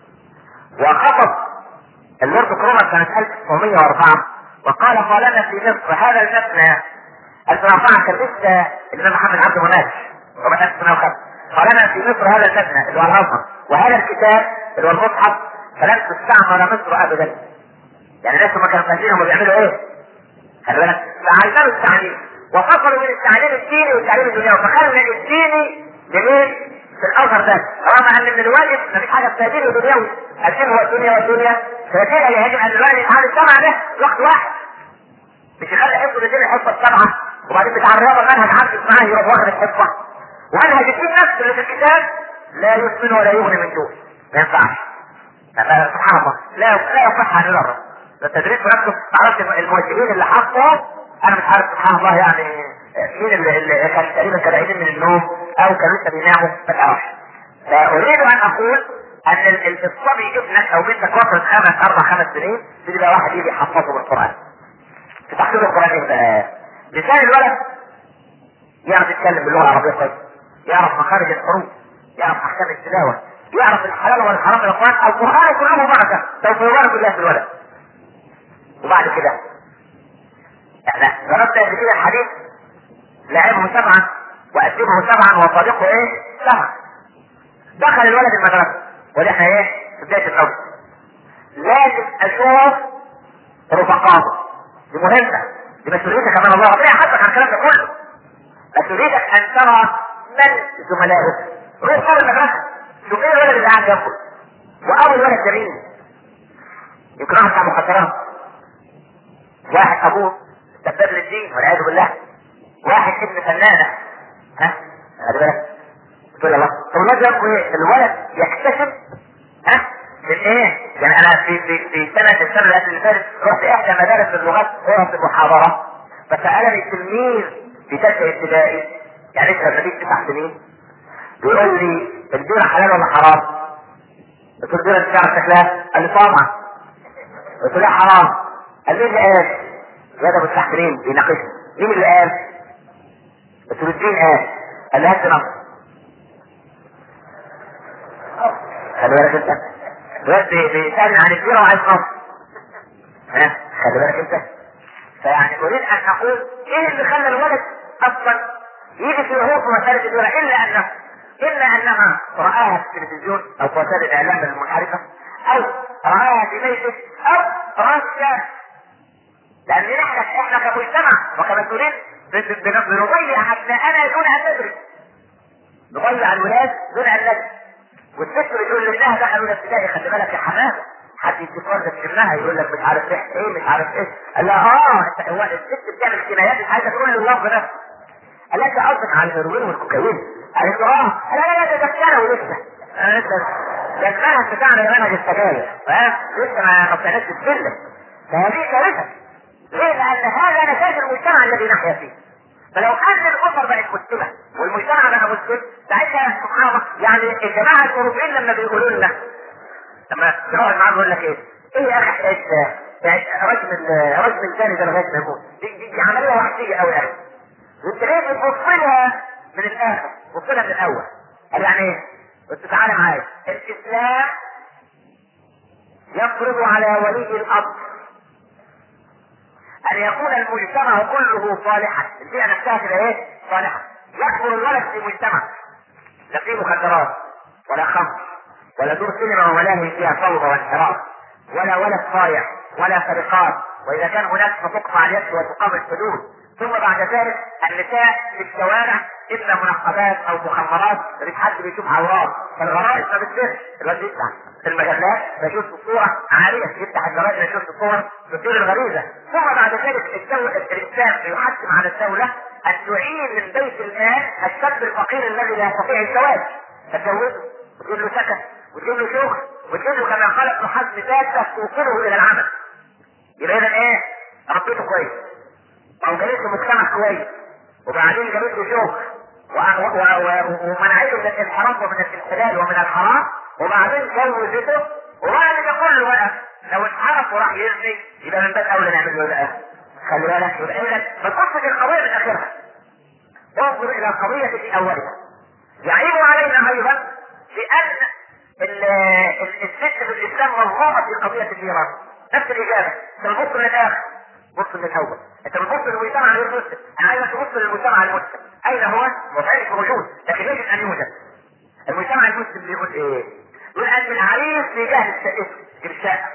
وخطب اللورد كرومر سنة 1904 وقال قالنا في مصر هذا المبنى 2004 كان لسه الامام محمد عبد المناش ومن 1905 قالنا في مصر هذا المبنى اللي هو الازهر وهذا الكتاب اللي هو المصحف فلم تستعمر مصر ابدا يعني الناس ما كانوا فاهمين هم بيعملوا ايه؟ خلي بالك فعلموا التعليم وفصلوا بين التعليم الديني والتعليم الدنيوي فخلوا الديني جميل في الازهر ده رغم ان من الواجب ما فيش حاجه في دين ودنيوي الدين هو الدنيا والدنيا فكده يجب ان الواجب هذا السبعه ده وقت واحد مش يخلي حفظ الدين الحصه السبعه وبعدين بتاع الرياضه منهج عارف معاه يروح واخد الحصه ومنهج الدين نفسه اللي في الكتاب لا يسمن ولا يغني من جوع ما ينفعش سبحان الله لا لا يصح ان يدرس التدريس نفسه تعرفش الموجهين اللي حطوا انا مش عارف سبحان الله يعني مين اللي, اللي كان تقريبا كانوا قايمين من النوم او كانوا لسه بيناموا ما تعرفش فاريد ان اقول ان الصبي ابنك او بنتك وصلت خمس اربع خمس سنين تيجي بقى واحد يجي يحفظه بالقران في تحفيظ القران ايه بقى؟ لسان الولد يعرف يتكلم باللغه العربيه كويس يعرف مخارج الحروف يعرف احكام التلاوه يعرف الحلال والحرام من القران القران كله معك سوف يبارك الله في الولد وبعد كده احنا ضربت قبل كده الحديث لعبه سبعا وأدبه سبعا وصديقه ايه؟ سبعا دخل الولد المدرسة ودي احنا ايه؟ في بداية الأول لازم أشوف رفقائه دي مهمة دي مسؤوليتك امام الله ربنا يحاسبك على الكلام ده كله مسؤوليتك ان ترى من زملائك روح فوق المدرسة شوف ايه الولد اللي قاعد جنبه واول ولد جميل يمكن واحد بتاع مخدرات واحد ابوه سباب للدين والعياذ بالله واحد ابن فنانة ها خلي بالك تقول الله طب الولد جنبه ايه الولد يكتشف ها من ايه يعني انا في في في سنة السنة اللي فاتت رحت احدى مدارس اللغات في محاضرة فسألني تلميذ في ثالثة ابتدائي يعني لسه خريج تسع سنين بيقول لي البيرة حلال ولا حرام؟ قلت له البيرة بتعرف شكلها؟ قال لي طبعا قلت له حرام قال مين اللي قال؟ يا ده مستحقرين بيناقشني مين اللي قال؟ قلت له الدين قال قال لي هات نص خلي بالك انت الواد بيسألني عن البيرة وعايز نص ها خلي بالك انت فيعني اريد ان اقول ايه اللي خلى الولد اصلا يجي في وهو في مسألة البيرة الا انه الا انها رآها في التلفزيون او في وسائل الاعلام المنحرفة او رآها في بيته او رآها في الشارع لان احنا احنا كمجتمع وكمسؤولين بنضيع ابنائنا دون ان ندري نضيع الولاد دون ان ندري والست بتقول لابنها دخلوا الابتدائي خلي بالك يا حماده حد يديك ورده تشمها يقول لك مش عارف ايه ايه مش عارف ايه قال لها اه هو الست بتعمل كنايات مش عايزه تقول للرب نفسه قال لها انت قصدك على الهيروين والكوكايين قالت له اه قال لا لا ده دكتوره ولسه انا لسه ده المنهج بتاعنا منهج السجاير ها لسه ما ما ابتدتش تسلم فهذه كارثه ليه؟ لان هذا نتاج المجتمع الذي نحيا فيه فلو ان الاسر بقت مسلمه والمجتمع بقى مسلم ساعتها سبحان الله يعني الجماعه الاوروبيين لما بيقولوا لنا لما تقعد معاهم يقول لك ايه؟ ايه يا اخي حكايه رجم رجم الثاني ده لغايه ما يموت دي, دي, دي عمليه وحشيه قوي قوي وانت ليه بتبص لها من الاخر بص لها من الاول قال يعني ايه؟ قلت تعالى معايا الاسلام يفرض على ولي الامر ان يكون المجتمع كله صالحا البيئه نفسها كده ايه؟ صالحه يكبر الولد في مجتمع لا فيه مخدرات ولا خمر ولا دور سينما وملاهي فيها فوضى وانحراف ولا ولد صايع ولا سرقات واذا كان هناك فتقطع اليد وتقام الحدود ثم بعد ذلك النساء في الشوارع اما منقبات او مخمرات مفيش حد بيشوف عورات فالغرائز ما بتصيرش الواد يفتح في المجلات بيشوف الصورة عارية يفتح الجرائد بيشوف الصور بتصير الغريزة ثم بعد ذلك الدولة الإسلام يحتم على الدولة أن تعين من بيت المال الشاب الفقير الذي لا يستطيع الزواج فتجوزه وتجيب له سكن وتجيب له شغل وتجيب له كما قال ابن حزم ذاته توصله إلى العمل يبقى إذا إيه؟ ربيته كويس او جابت له مجتمع كويس وبعدين جابت له شغل ومنعته من الانحراف ومن الاستحلال ومن الحرام وبعدين جوزته وبعد ده كله بقى لو انحرف وراح يزني يبقى من باب اولى نعمل له بقى خلي بالك يبقى اذا ما تبصش القضيه من اخرها انظر الى القضيه في اولها يعيب علينا ايضا بان الست في الاسلام مظلومه في قضيه الميراث نفس الاجابه تنبص للاخر بص للاول انت بتبص للمجتمع غير مسلم انا عايزك تبص للمجتمع المسلم اين هو وذلك موجود لكن يجب ان يوجد المجتمع المسلم بيقول ايه يقول ان العريس بيجهز شقته في الشقه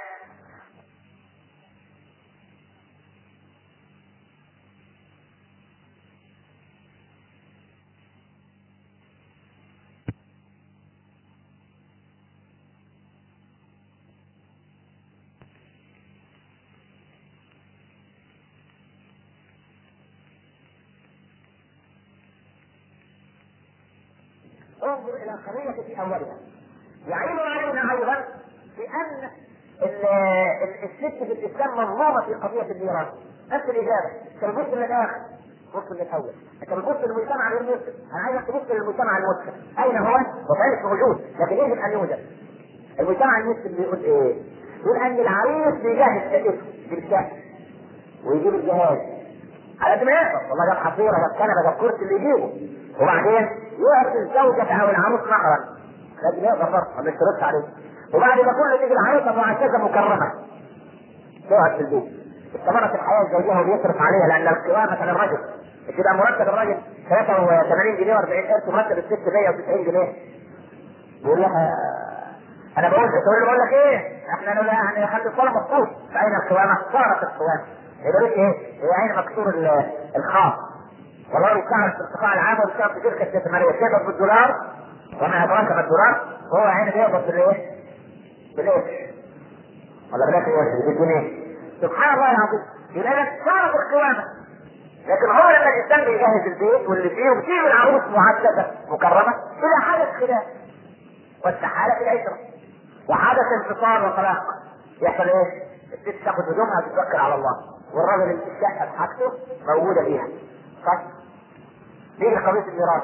انظر الى القضية في اولها يعيب علينا ايضا بان الست في الاسلام مظلومة في قضية الميراث نفس الاجابة انت بتبص للاخر بص للاول انت بتبص للمجتمع غير المسلم انا عايزك تبص للمجتمع المسلم اين هو؟ وذلك موجود لكن يجب ان يوجد المجتمع المسلم بيقول ايه؟ يقول ان العريس بيجهز شقته بالشقه ويجيب الجهاز على قد ما يقدر والله جاب حصيره جاب كنبه جاب كرسي اللي يجيبه وبعدين يعطي الزوجة أو العروس مهرا لكن يقدر برضه ما يشترطش عليه وبعد ما كله تيجي العروسة معززة مكرمة تقعد في البيت استمرت الحياة الزوجية وبيصرف عليها لأن القوامة الرجل تبقى مرتب الراجل 83 جنيه و40 قرش مرتب الست 190 جنيه يقول لها انا بقول تقول له بقول لك ايه احنا نقول يعني خلي الصلاه مخطوط فاين القوامه؟ صارت القوامه يبقى ليه ايه؟ هي عين مكسور ال- الخاص والله يشتغل في الارتفاع العام ويشتغل في شركه استثماريه بيقبض بالدولار وما ادراك ما الدولار وهو عين بيقبض بالايه؟ بالايه؟ ولا بلاش ايه؟ بالجنيه سبحان الله العظيم يبقى لك صارت القوامه لكن هو لما الانسان بيجهز البيت واللي فيه وتجيب العروس معززه مكرمه الى حدث خلاف واستحاله في العشره وحدث انفصال وطلاق يحصل ايه؟ الست تاخد هدومها وتتوكل على الله والراجل اللي في الشقه بحاجته موجوده فيها صح؟ نيجي قضيه الميراث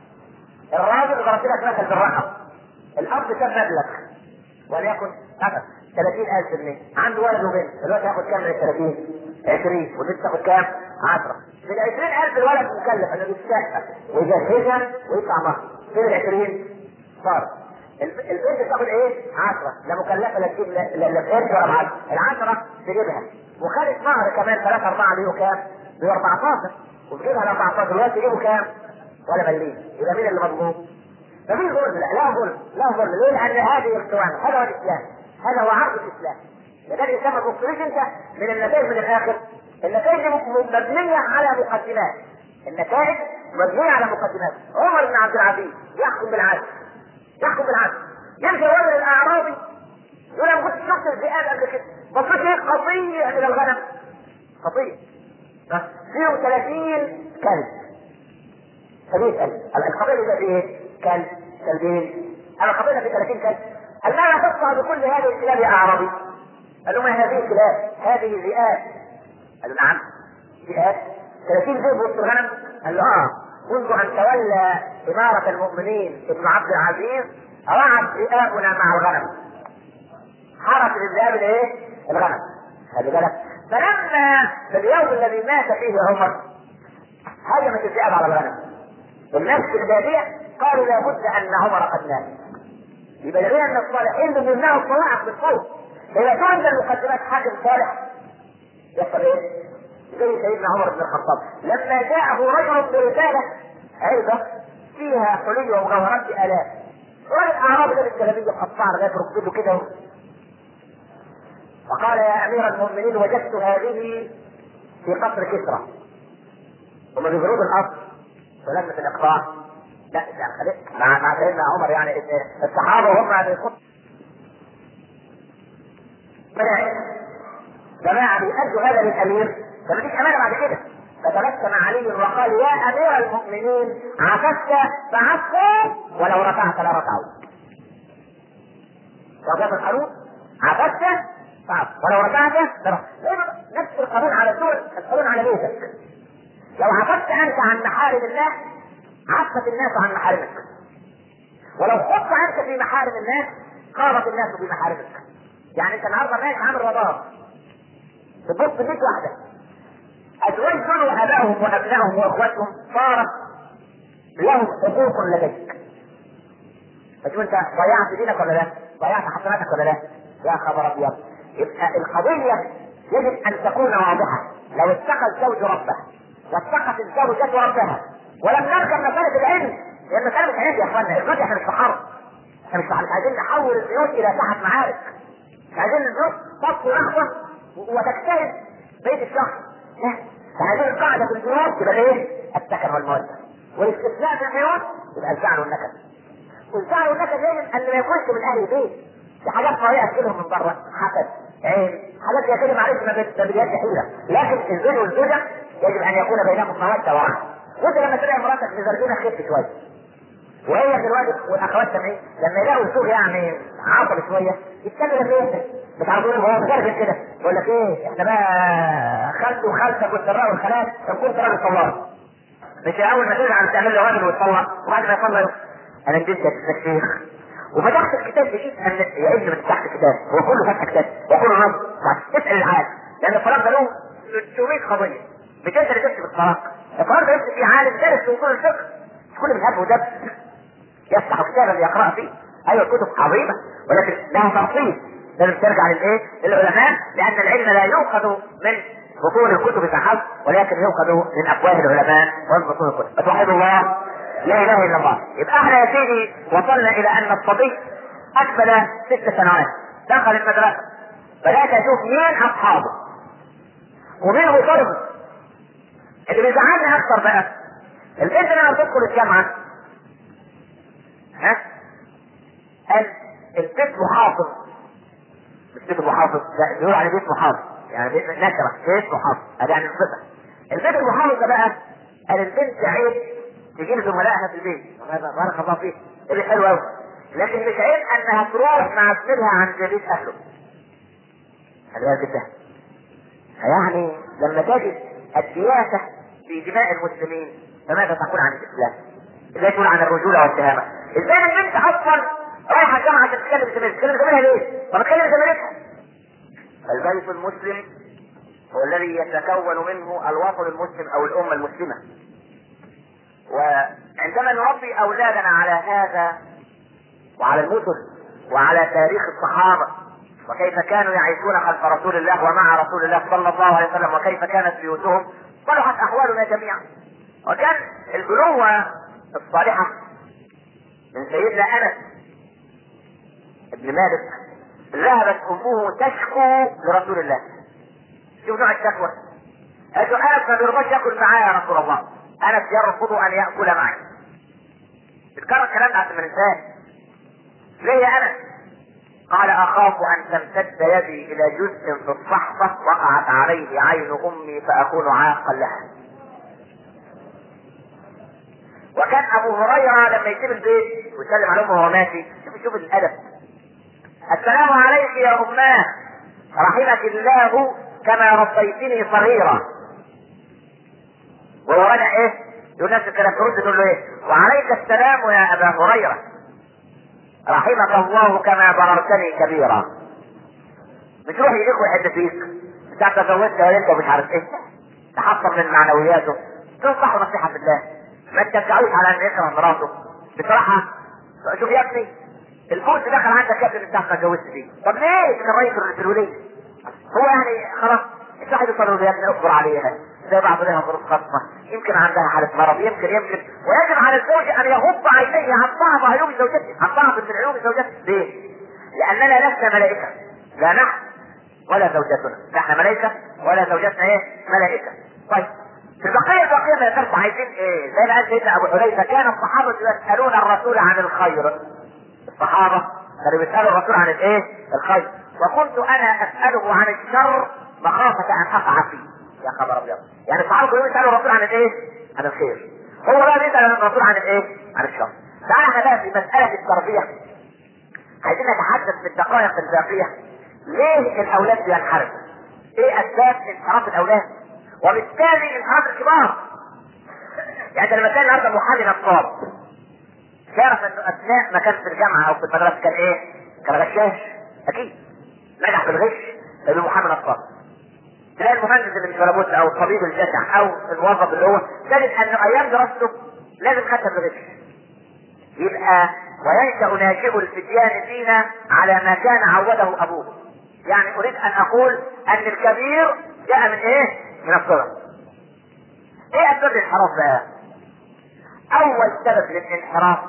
الراجل ربنا دخل بالرقم الاب كان مبلغ وليكن مثلا 30000 جنيه عنده ولد وبنت دلوقتي ياخد كام من ال 30 20 والبنت تاخد كام 10 من 20000 الولد مكلف انه يتشقى ويجهزها ويدفع مهر فين ال 20 صار الب- البنت تاخد ايه 10 لا مكلفه لا تجيب لا لا لا قرش ولا معاها ال 10 تجيبها وخدت مهر كمان 3 4 بيجوا كام؟ بيجوا 14 وتجيبها ال 14 دلوقتي يجيبوا كام؟ ولا مليم يبقى مين اللي مظلوم؟ مفيش ظلم لا لا ظلم لا ظلم ليه؟ لان هذه القوامه هذا هو الاسلام هذا هو عرض الاسلام لذلك الاسلام ما تبصريش انت من النتائج من الاخر النتائج دي مبنيه على مقدمات النتائج مبنيه على مقدمات عمر بن عبد العزيز يحكم بالعدل يحكم بالعدل يمشي الرجل الاعرابي يقول انا كنت شفت الذئاب قبل كده بصيت ايه قطيع من الغنم قطيع ها؟ فيهم 30 كلب فبيسأل القبيلة ده فيه ايه؟ كلب كلبين أنا القبيلة في 30 كلب هل ماذا تصنع بكل هذه الكلاب يا أعرابي؟ قال له ما هذه الكلاب؟ هذه ذئاب قال له نعم ذئاب 30 ذئب وسط الغنم؟ قال له اه منذ أن تولى إمارة المؤمنين ابن عبد العزيز رعت ذئابنا مع الغنم حرس للذئاب الايه؟ الغنم خلي بالك فلما في اليوم الذي مات فيه عمر هجمت الذئاب على الغنم الناس في البادية قالوا لابد أن عمر قد مات يبقى دليل أن الصالحين دول بيمنعوا الصواعق بالصوت فإذا كانت المقدمات حاكم صالح يحصل إيه؟ زي سيدنا عمر بن الخطاب لما جاءه رجل برسالة أيضا فيها حلي ومجوهرات بآلاف راجل أعرابي ده بالجلابية مقطعة لغاية ركبته كده وقال يا أمير المؤمنين وجدت هذه في قصر كسرى هم بيضربوا الأصل ولجنة الإقطاع لا ده خليك مع مع سيدنا عمر يعني إن الصحابة وهم بيخط جماعة بيأدوا هذا للأمير فما فيش أمانة بعد كده فتبسم علي وقال يا أمير المؤمنين عففت فعفوا ولو رفعت لرفعوا وقف القانون عففت فعفوا ولو رفعت لرفعوا نفس القانون على الدول القانون على بيتك لو عففت انت عن محارم الله عفت الناس عن محارمك ولو خفت انت في محارم الناس خافت الناس في محارمك يعني انت النهارده ماشي عامل رادار تبص بيت واحده ازواج كانوا ابائهم وابنائهم واخواتهم صارت لهم حقوق لديك فتقول انت ضيعت دينك ولا لا؟ ضيعت حسناتك ولا لا؟ يا خبر ابيض يبقى القضيه يجب ان تكون واضحه لو اتقى الزوج ربه واتقت الزوجة ربها ولم نركب مسألة العلم لأن مسألة العلم يا اخوانا البيوت احنا مش في حرب احنا مش مش عايزين نحول البيوت إلى ساحة معارك مش عايزين البيوت تصفو لحظة وتجتهد بيت الشخص لا احنا عايزين القاعدة في البيوت تبقى ايه؟ السكن والمودة والاستثناء في البيوت يبقى الزعل والنكد والزعل والنكد يجب أن ما يكونش من أهل البيت في حاجات طريقة تجيبهم من بره حسد عين حاجات زي كده معلش ما بت- ما بيد حيلة لكن الزوج والزوجة يجب ان يكون بينهم موده ورحمه وانت لما تلاقي مراتك مزرجينه خف شويه وهي دلوقتي والاخوات سامعين لما يلاقوا الزوج يعني عصبي شويه يتكلم في ايه؟ مش عارفين هو مزرجن كده يقول لك ايه احنا بقى خالتي وخالتك والسراء والخالات طب كنت راجل طلاب مش اول ما تزعل تعمل له راجل وتطلق وبعد ما يطلق انا اديت يا شيخ وفتحت الكتاب لقيت ان يا ابني ما تفتحش الكتاب هو كله فتح كتاب وكله نص اسال العالم لان الطلاق ده له 600 قضيه مش انت اللي تكتب الطلاق الطلاق ده يكتب فيه عالم درس في اصول الفقه مش كل من هب ودب يفتح كتابا يقرا فيه ايوه كتب عظيمه ولكن لها تفصيل لازم ترجع للايه؟ للعلماء لان العلم لا يؤخذ من بطون الكتب فحسب ولكن يؤخذ من افواه العلماء ومن بطون الكتب فتوحد الله لا اله الا الله يبقى احنا يا سيدي وصلنا الى ان الصبي اقبل ست سنوات دخل المدرسه بدات اشوف مين اصحابه ومين غصبه اللي بيزعلني اكثر بقى البنت لما بتدخل الجامعه ها قال البيت محافظ مش بيت محافظ لا بيقول عليه بيت محافظ يعني بيت نكره بيت محافظ هذا يعني الصفه البيت المحافظ ده بقى قال البنت عيب تجيب زملائها في البيت هذا بارك الله فيك اللي حلو قوي لكن مش عيب انها تروح مع ابنها عند بيت اهله خلي بالك ده يعني لما تجد السياسه في دماء المسلمين فماذا تقول عن الاسلام؟ ازاي تقول عن الرجوله والشهامه؟ ازاي البنت اصلا رايحه الجامعه عشان تتكلم زميلها، تتكلم زميلها ليه؟ طب تكلم زميلتها. البيت المسلم هو الذي يتكون منه الوطن المسلم او الامه المسلمه. وعندما نربي اولادنا على هذا وعلى المثل وعلى تاريخ الصحابه وكيف كانوا يعيشون خلف رسول الله ومع رسول الله صلى الله عليه وسلم وكيف كانت بيوتهم صلحت احوالنا جميعا. وكان البنوه الصالحه من سيدنا انس ابن مالك ذهبت امه تشكو لرسول الله شوف نوع الشكوى قالت له انس ما بيرضاش ياكل معايا يا رسول الله انس يرفض ان ياكل معي تتكرر الكلام ده عشان ما ننساش ليه يا انس قال اخاف ان تمتد يدي الى جزء في الصحفه وقعت عليه عين امي فاكون عاقا لها وكان ابو هريره لما يسيب البيت ويسلم على امه وهو ماشي شوف شوف الادب السلام عليك يا اماه رحمك الله كما ربيتني صغيرا وهو راجع ايه؟ يقول نفس الكلام ترد تقول له ايه؟ وعليك السلام يا ابا هريره رحمك الله كما بررتني كبيرا مش روح يجيك ويحد فيك مش عارف تزوجت ولا انت مش عارف ايه تحطم من معنوياته تنصحه نصيحه بالله ما تشجعوش على ان يكره مراته بصراحه شوف يا ابني الفوز دخل عندك يا ابني من ساعه ما اتجوزت فيه طب ليه كان رايك في الوليه هو يعني خلاص الواحد يصلي يا ابني اصبر عليها زي بعض لها ظروف خاصة يمكن عندها حالة مرض يمكن يمكن ويجب على الزوج ان يغض عينيه عن بعض عيوب زوجته عن بعض من عيوب زوجته ليه؟ لاننا لسنا ملائكة لا نحن ولا زوجتنا نحن ملائكة ولا زوجتنا ايه؟ ملائكة طيب في البقية البقية ما يقدرش عايزين ايه؟ زي ما قال سيدنا ابو حذيفة كان الصحابة يسألون الرسول عن الخير الصحابة كانوا بيسألوا الرسول عن الايه؟ الخير وكنت انا اسأله عن الشر مخافة ان اقع فيه يا خبر ابيض يعني الصحابة كلهم يسألوا الرسول عن الايه؟ عن الخير هو بقى بيسأل الرسول عن الايه؟ عن الشر تعالى احنا بقى في مسألة التربية عايزين نتحدث في الدقائق الباقية ليه الاولاد بينحرفوا؟ ايه اسباب انحراف الاولاد؟ وبالتالي انحراف الكبار يعني لما كان النهارده محامي نصاب تعرف انه اثناء ما كان في الجامعه او في المدرسه كان ايه؟ كان غشاش اكيد نجح في الغش لانه محامي نصاب تلاقي المهندس اللي مش لابد او الطبيب الجشع او الموظف اللي هو تجد انه ايام دراسته لازم خدها بالغش يبقى وينشا ناشئ الفتيان فينا على ما كان عوده ابوه يعني اريد ان اقول ان الكبير جاء من ايه؟ من الصغر ايه اسباب الانحراف بقى؟ اول سبب للانحراف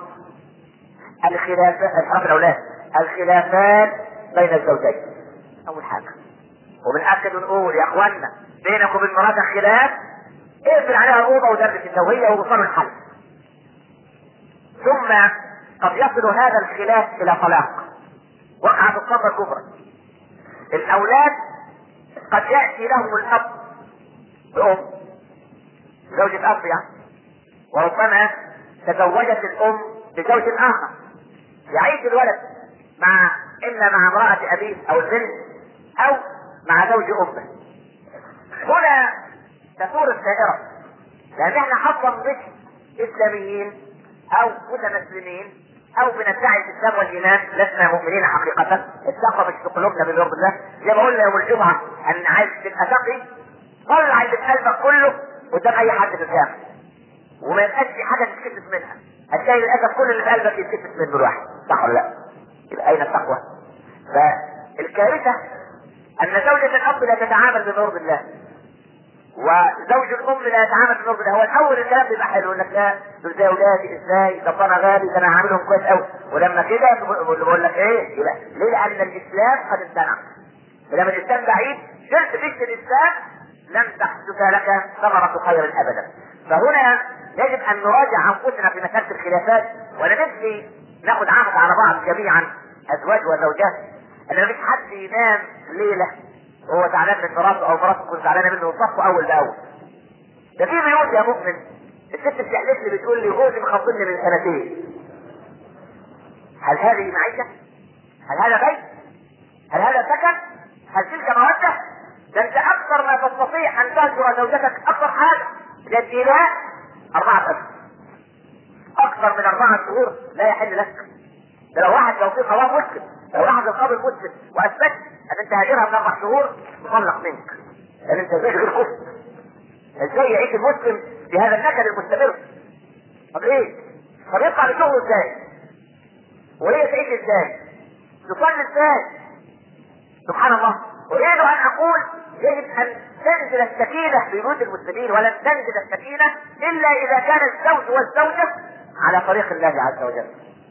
الخلافات انحراف الاولاد الخلافات بين الزوجين اول حاجه وبنأكد ونقول يا اخوانا بينك وبين مراتك خلاف اقفل عليها الاوضه ودرس التوهيه ووصلوا الحل ثم قد يصل هذا الخلاف الى طلاق وقعت الصفة الكبرى الاولاد قد ياتي لهم الاب بام زوجة اب يعني وربما تزوجت الام بزوج اخر يعيش الولد مع اما مع امرأة ابيه او البنت او مع زوج امه هنا تثور الدائرة لان احنا حصلا مش اسلاميين او متمسلمين او بندعي الاسلام والايمان لسنا مؤمنين حقيقة التقوى مش في قلوبنا بالنور بالله زي ما قلنا يوم الجمعة ان عايز تبقى تقي طلع اللي في قلبك كله قدام اي حد في الجامع وما يبقاش في حاجة تتكتف منها هتلاقي للاسف كل اللي في قلبك يتكتف منه الواحد صح ولا لا؟ يبقى اين التقوى؟ فالكارثة ان زوجة الاب لا تتعامل بنور بالله وزوج الام لا يتعامل بالنور ده هو الاول الكلام بيبقى حلو يقول لك لا دول زي اولادي ازاي طب انا غالي ده انا هعملهم كويس قوي ولما كده بقول لك ايه يبقى ليه لان الاسلام قد امتنع ولما الاسلام بعيد شلت فيك الاسلام لن تحدث لك ثمرة خير ابدا فهنا يجب ان نراجع انفسنا في مسألة الخلافات وانا نفسي ناخد عهد على بعض جميعا ازواج وزوجات ان مفيش حد ينام ليله وهو زعلان من مراته او مراته تكون زعلانه منه وصفه اول باول ده في بيوت يا مؤمن الست بتحلف لي بتقول لي جوزي مخطبني من سنتين هل هذه معيشه؟ هل هذا بيت؟ هل هذا سكن؟ هل تلك موده؟ ده انت اكثر ما تستطيع ان تهجر زوجتك اكثر حاجه الابتلاء اربعه اشهر اكثر من اربعه شهور لا يحل لك ده لو واحد لو في قوام مسلم لو واحد القاضي المسلم واثبت ان انت هاجرها من اربع شهور تطلق منك لان انت زي غير كفر ازاي يعيش المسلم في هذا النكد المستمر طب ايه طب يطلع لشغله ازاي وهي تعيش ازاي تصلي ازاي سبحان الله اريد ان اقول يجب ان تنزل السكينة في بيوت المسلمين ولن تنزل السكينة الا اذا كان الزوج والزوجة على طريق الله عز وجل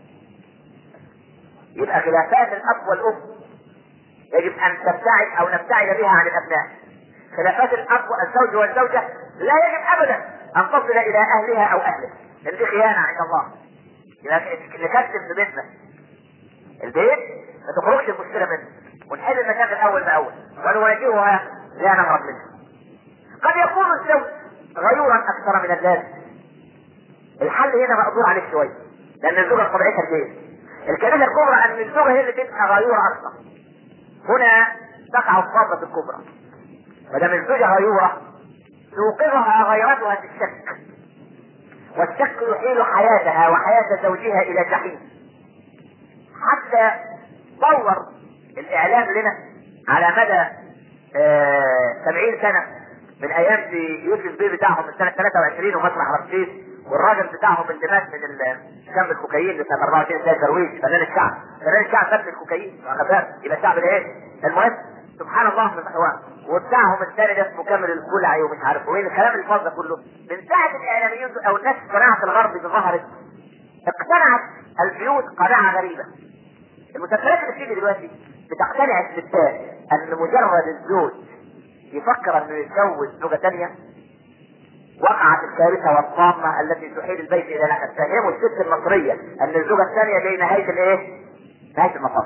يبقى خلافات الاب والام يجب ان تبتعد او نبتعد بها عن الابناء خلافات الاب والزوج والزوجة لا يجب ابدا ان تصل الى اهلها او اهله لان دي خيانة عند الله نكتب في بيتنا البيت ما تخرجش المشكلة منه ونحل المشاكل اول باول ونواجهها لا نهرب منها قد يكون الزوج غيورا اكثر من اللازم الحل هنا مقدور عليه شويه لان الزوجه طبيعتها كده الكارثه الكبرى ان الزوجه هي اللي تبقى غيوره اكثر هنا تقع الصدمه الكبرى ما دام الزوجه غيوره توقظها غيرتها في الشك والشك يحيل حياتها وحياه زوجها الى جحيم حتى طور الاعلام لنا على مدى آه 70 سنه من ايام في يوسف بيه بتاعهم من سنه 23 ومسرح رمسيس والراجل بتاعهم اللي مات من شم الكوكايين اللي سنه 24 زي درويش فنان الشعب فنان الشعب ساب الكوكايين واخدها يبقى الشعب ده ايه؟ المهم سبحان الله من هو وبتاعهم الثاني ده اسمه كامل الكلعي ومش عارف وايه الكلام الفاضي ده كله من ساعه الاعلاميين او الناس قناعه الغرب اللي ظهرت اقتنعت البيوت قناعه غريبه المسلسلات اللي بتيجي دلوقتي بتقتنع الستات ان مجرد الزوج يفكر انه يتجوز زوجة تانية وقعت الكارثة والطامة التي تحيل البيت الى نكد فهموا الست المصرية ان الزوجة الثانية دي نهاية الايه؟ نهاية المطاف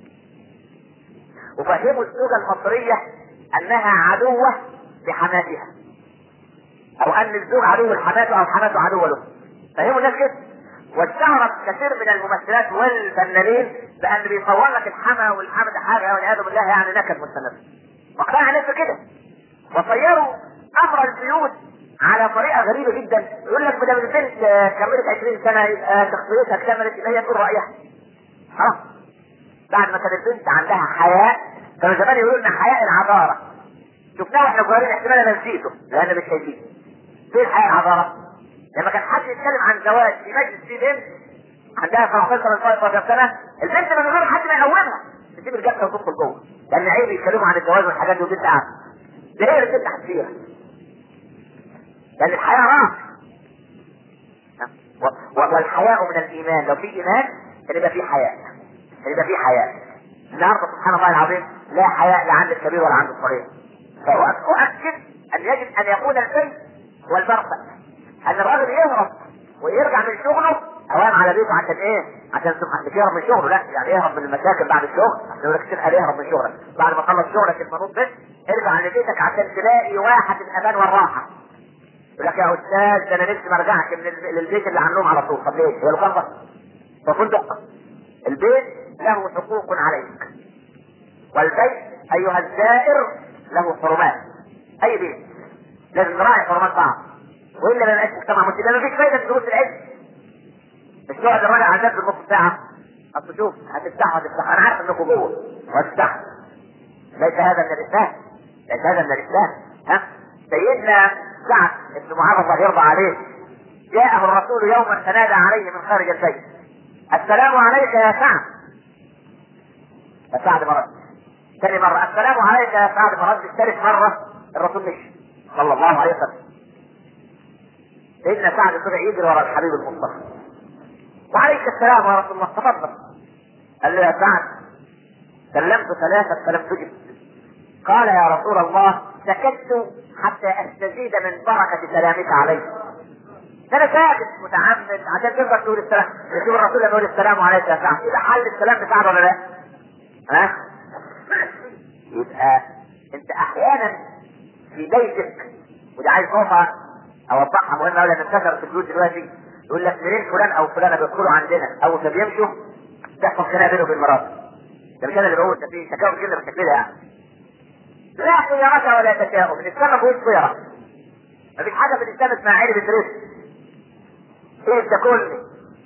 وفهموا الزوجة المصرية انها عدوة لحماتها او ان الزوج عدو لحماته او حماته عدو له فهموا الناس كده واشتهرت كثير من الممثلات والفنانين بان بيصور لك الحما والحمد حاجه والعياذ بالله يعني نكد مستمر واقتنع الناس كده وصيروا امر البيوت على طريقه غريبه جدا يقول لك بدل البنت كملت 20 سنه يبقى شخصيتها اكتملت يبقى هي تقول رايها خلاص بعد ما كانت البنت عندها حياء كانوا زمان يقولوا لنا حياء العذاره شفناه واحنا صغيرين احتمال انا نسيته لان مش شايفين فين حياء العذاره؟ لما كان حد يتكلم عن زواج في مجلس في بنت عندها 15 15 سنه البنت من غير حد ما يقومها تسيب الجبهه وتدخل جوه لان عيب يتكلموا عن الجواز والحاجات دي وبنت قاعده دي هي اللي بتفتح فيها لان الحياه راس والحياء من الايمان لو في ايمان كان يبقى في حياء كان يبقى في حياء النهارده سبحان الله العظيم لا حياء لا عند الكبير ولا عند الصغير فاؤكد ان يجب ان يكون الفيل والبرقع ان الراجل يهرب ويرجع من شغله اوام على بيته عشان ايه؟ عشان سبحان مش يهرب من شغله لا يعني يهرب من المشاكل بعد الشغل عشان يقول لك تلحق يهرب من شغلك بعد ما تخلص شغلك المنوط بس ارجع لبيتك عشان تلاقي واحد الامان والراحه يقول لك يا استاذ ده انا نفسي ما ارجعش من للبيت اللي عندهم على طول طب ليه؟ هي الغلطه ففندق البيت له حقوق عليك والبيت ايها الزائر له حرمات اي بيت لازم نراعي حرمات بعض والا ما يبقاش مجتمع مسلم ما فيش فايده في دروس العلم مش تقعد الراجل على الباب نص ساعه اصل شوف هتفتحوا هتفتحوا انا عارف انكم جوه وهتفتحوا ليس هذا من الاسلام ليس هذا من الاسلام ها سيدنا سعد بن معاذ الله يرضى عليه جاءه الرسول يوما فنادى عليه من خارج البيت السلام عليك يا سعد فسعد مرة ثاني مرة السلام عليك يا سعد مرة ثالث مرة الرسول مشي صلى الله عليه وسلم سيدنا سعد طلع يجري ورا الحبيب المصطفى وعليك السلام يا رسول الله تفضل قال له يا سعد سلمت ثلاثة فلم تجب قال يا رسول الله سكت حتى استزيد من بركة سلامك علي ده انا ساكت متعمد عشان تقدر تقول السلام يقول الرسول يقول السلام عليك يا سعد يبقى حل السلام بتاعه ولا لا؟ ها؟ يبقى انت احيانا في بيتك وده عايز نقطة اوضحها مهمة ولا انتشر في البيوت دلوقتي يقول لك منين فلان او فلانة بيدخلوا عندنا اول ما بيمشوا تحصل خناقة بينه وبين مراته ده مش انا اللي بقول ده في تكاؤم كده بالشكل ده يعني لا صيارة ولا تشاؤم الاسلام ما فيهوش صيارة مفيش حاجة في الاسلام اسمها عيني بترس ايه ده كله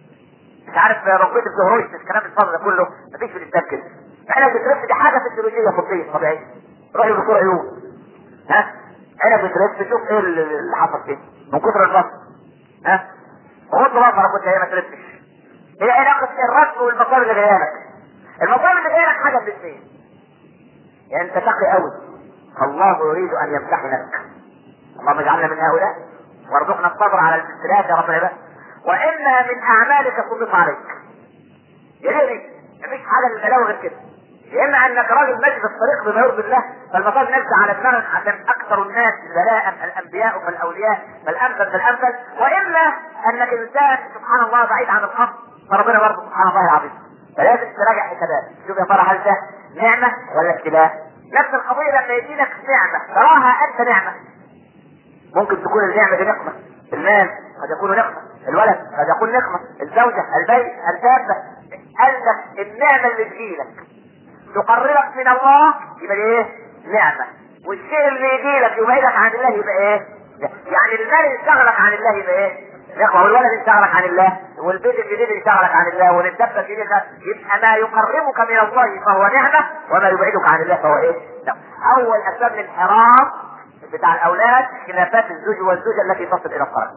مش عارف ربيت الزهروش الكلام الفاضي ده كله مفيش في الاسلام كده عينك بترس دي حاجة فسيولوجية طبية طبيعية راجل دكتور عيون ها عينك بترس شوف ايه اللي حصل فيه من كتر البصر ها غض بصرك وانت هي ما ترسش هي علاقة الرسم والمقام اللي جايه لك المقام اللي جاي لك حاجة من الاثنين يعني انت تقي قوي فالله يريد ان يمتحنك اللهم اجعلنا من هؤلاء وارزقنا الصبر على الابتلاء يا رب العباد واما من اعمالك سلط عليك يا ريت مفيش حاجه للبلاوه غير كده يا اما انك راجل ماشي في الطريق بما يرضي الله فالمفروض نفسه على دماغك عشان اكثر الناس بلاء الانبياء فالاولياء فالامثل فالامثل واما انك انسان سبحان الله بعيد عن الحق فربنا برضه سبحان الله العظيم فلازم تراجع حسابات شوف يا ترى هل ده نعمه ولا ابتلاء نفس القضيه لما يجيلك نعمه تراها انت نعمه ممكن تكون النعمه دي نقمه المال قد يكون نقمه الولد قد يكون نقمه الزوجه البيت الدابه قال لك النعمه اللي تجيلك تقربك من الله يبقى دي ايه؟ نعمة والشيء اللي يجي لك يبعدك عن الله يبقى ايه؟ يعني المال يشغلك عن الله يبقى ايه؟ يقوى والولد يشغلك عن الله والبيت الجديد يشغلك عن الله والدبة الجديدة يبقى ما يقربك من الله فهو نعمة وما يبعدك عن الله فهو ايه؟ لا. أول أسباب الانحراف بتاع الأولاد خلافات الزوج والزوجة التي تصل إلى الطلاق.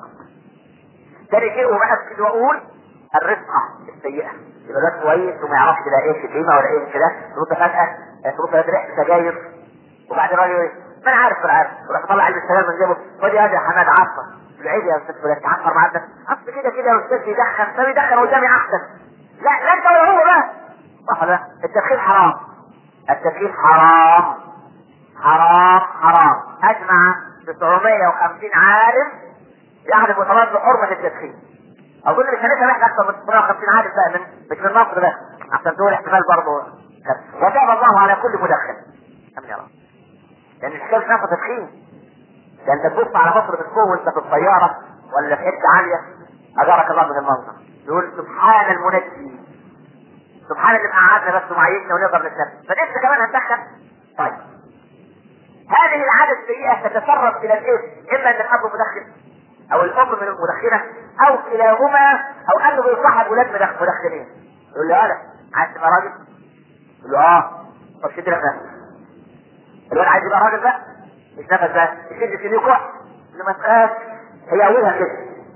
تاني شيء وبقى كده وأقول الرفقة السيئة يبقى ده كويس وما يعرفش لا ايه شتيمة ولا ايه كده ترد فجأة ترد فجأة ريحة سجاير وبعد الراجل ايه ما انا عارف انا عارف وراح طلع علبة سجاير من جيبه خد يا يا حماد عفر العيد يا استاذ فلان تعفر مع ابنك اصل كده كده يا استاذ بيدخن فبيدخن قدامي احسن لا لا انت ولا هو بقى صح ولا التدخين حرام التدخين حرام حرام حرام اجمع 950 عالم يعرف وطلب بحرمة التدخين اظن مش هنفهم احنا اكثر من 650 عالم بقى من مش من مصر بس عشان تقول احتمال برضه وتاب الله على كل مدخن امين يا رب لان الحكايه مش ناقصه تدخين ده انت تبص على مصر بتكون وانت في الطياره ولا في حته عاليه اجارك الله من المنظر يقول سبحان المنجي سبحان اللي قعدنا بس ومعيشنا ونقدر نتنفس فانت كمان هتدخن طيب هذه العاده السيئه تتسرب الى الاثم اما ان الاب مدخن او الام من المدخنه او كلاهما او انه بيصاحب اولاد مدخنين يقول له انا عايز تبقى راجل يقول له اه طب شد لك نفسك الولد عايز يبقى راجل بقى مش نفس بقى يشد في كوع اللي ما تخاف هي اولها كده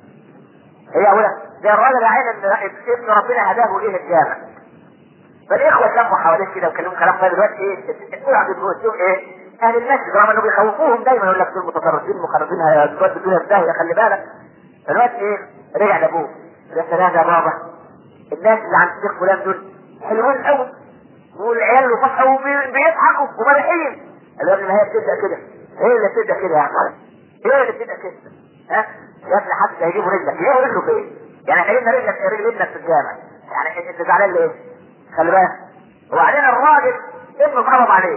هي اولها زي الراجل يا عين اللي ابن ربنا هداه اليه الجامع فالاخوه اتلموا حواليه كده وكلموا كلام طيب دلوقتي ايه اوعى تقول ايه اهل المسجد رغم انه بيخوفوهم دايما يقول لك دول متطرفين مخربين هيودوا الدنيا في داهيه خلي بالك دلوقتي ايه رجع لابوه يا سلام يا بابا الناس اللي عند الشيخ فلان دول حلوين قوي والعيال اللي صح وبيضحكوا ومرحين قال له ما هي بتبدا كده هي اللي بتبدا كده يا عم هي اللي بتبدا كده ها يا ابني حد هيجيبوا رجلك ايه رجله فين؟ يعني هيجيبنا رجلك رجل ابنك في الجامع يعني انت زعلان ليه؟ خلي بالك وبعدين الراجل ابنه اتقبض عليه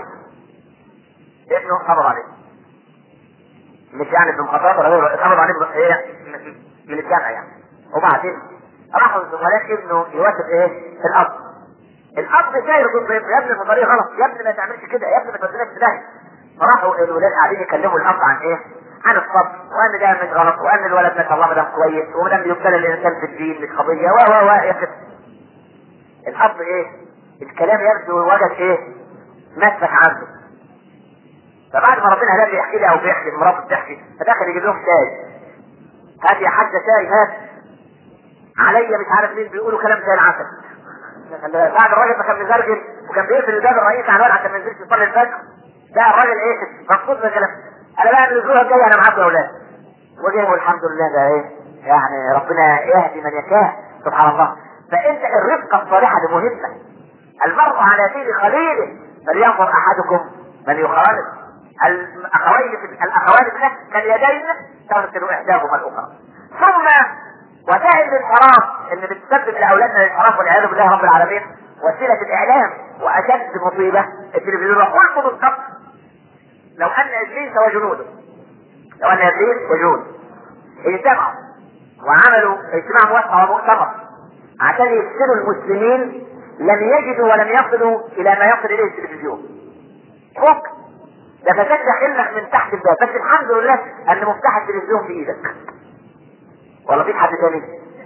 ابنه اتقبض عليه مش يعني في المخاطرات ولا غيره اتقبض عليه هي من الجامع يعني وبعدين راحوا الزملاء ابنه يوافق ايه؟ الاب الاب جاي يقول يا ابني في طريق غلط يا ابني ما تعملش كده يا ابني ما توديناش في داهيه فراحوا الولاد قاعدين يكلموا الاب عن ايه؟ عن الصبر وان ده مش غلط وان الولد ما شاء الله مدام كويس ومدام بيبتلى الانسان في الدين مش قضيه و و و يا كده الاب ايه؟ الكلام يبدو وجد ايه؟ مسك عنده فبعد ما ربنا هلال بيحكي لي او بيحكي مراته بتحكي فدخل يجيب لهم شاي هات يا حاجه شاي هات عليا مش عارف مين بيقولوا كلام زي العسل بعد الراجل ما كان مزرجل وكان بيقفل الباب الرئيسي على الولد عشان ما ينزلش يصلي الفجر ده الراجل ايه مبسوط بالكلام انا بقى من الاسبوع الجاي انا معاكم يا اولاد وجه والحمد لله ده ايه يعني ربنا يهدي من يشاء سبحان الله فانت الرفقه الصالحه دي مهمه المرء على دين خليله فلينظر احدكم من يخالف الاخوين الاخوان في النفس كاليدين تغسل احداهما الاخرى ثم وسائل الانحراف اللي بتسبب لاولادنا الانحراف والعياذ بالله رب العالمين وسيله الاعلام واشد مصيبه التلفزيون وقلت بالضبط لو ان ابليس وجنوده لو ان ابليس وجنوده اجتمعوا وعملوا اجتماع موسع ومؤتمر عشان يفسدوا المسلمين لم يجدوا ولم يصلوا الى ما يصل اليه التلفزيون. فك ده فساد داخلك من تحت الباب بس الحمد لله ان مفتاح التلفزيون بايدك. ولا في حد تاني؟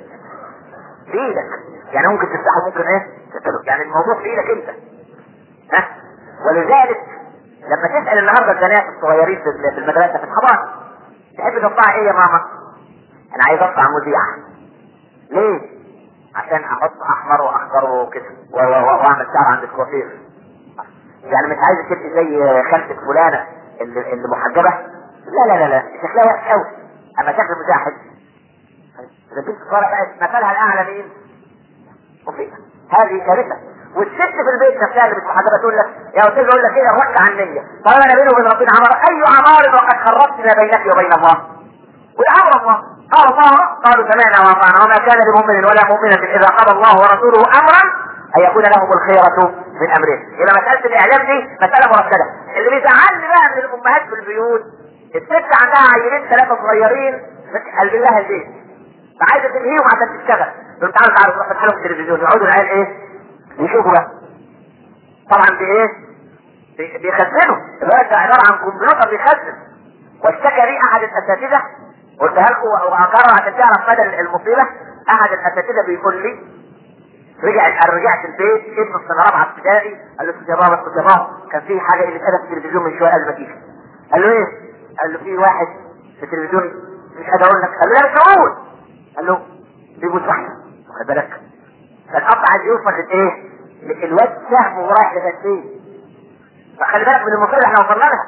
بايدك يعني ممكن تفتحه ممكن ايه؟ تفتحه. يعني الموضوع في ايدك انت. ها؟ ولذلك لما تسال النهارده البنات الصغيرين في المدرسه في الحضانه تحب تطلع ايه يا ماما؟ انا عايز اطلع مذيعه. ليه؟ عشان احط احمر واخضر وكده واعمل شعر عند الكوافير يعني مش عايز تبقي زي خالتك فلانه اللي, اللي محجبه لا لا لا لا شكلها وحش قوي اما شكل المذيعه حلو البنت الصغيره بقت مثلها الاعلى مين؟ مفيدة هذه كارثه والست في البيت نفسها اللي مش محجبه تقول لك يا استاذ اقول لك ايه وقت عن نيه طالما انا بيني وبين ربنا عمار اي عمار وقد خرجت ما بينك وبين الله والامر الله قال الله قالوا سمعنا واطعنا وما كان لمؤمن ولا مؤمنة إذا قضى الله ورسوله أمرا أن يكون لهم الخيرة من أمرهم. إذا مسألة الإعلام دي مسألة مركزة. اللي بيزعلني بقى من الأمهات في البيوت الست عندها عيلين ثلاثة صغيرين قلب لها البيت. فعايزة تنهيهم عشان تشتغل. تقول تعالوا تعالوا تروح تفتحوا في التلفزيون يقعدوا العيال إيه؟ يشوفوا بقى. طبعا بإيه؟ بيخزنوا. الولد ده عبارة عن كمبيوتر بيخزن. واشتكى لي أحد الأساتذة قلتها لكم واكرر عشان تعرف مدى المصيبه احد الاساتذه بيقول لي رجع رجعت البيت ابن السنه رابعه ابتدائي قال له يا بابا قلت يا بابا كان في حاجه اللي اتقالت في التلفزيون من شويه قبل ما تيجي قال له ايه؟ قال له في واحد في التلفزيون مش قادر اقول لك قال له لا مش هقول قال له بيبوس واحده واخد بالك فالاب عايز يوصل لايه؟ الواد سهم ورايح لفين فخلي بالك من المصيبه اللي احنا وصلنا لها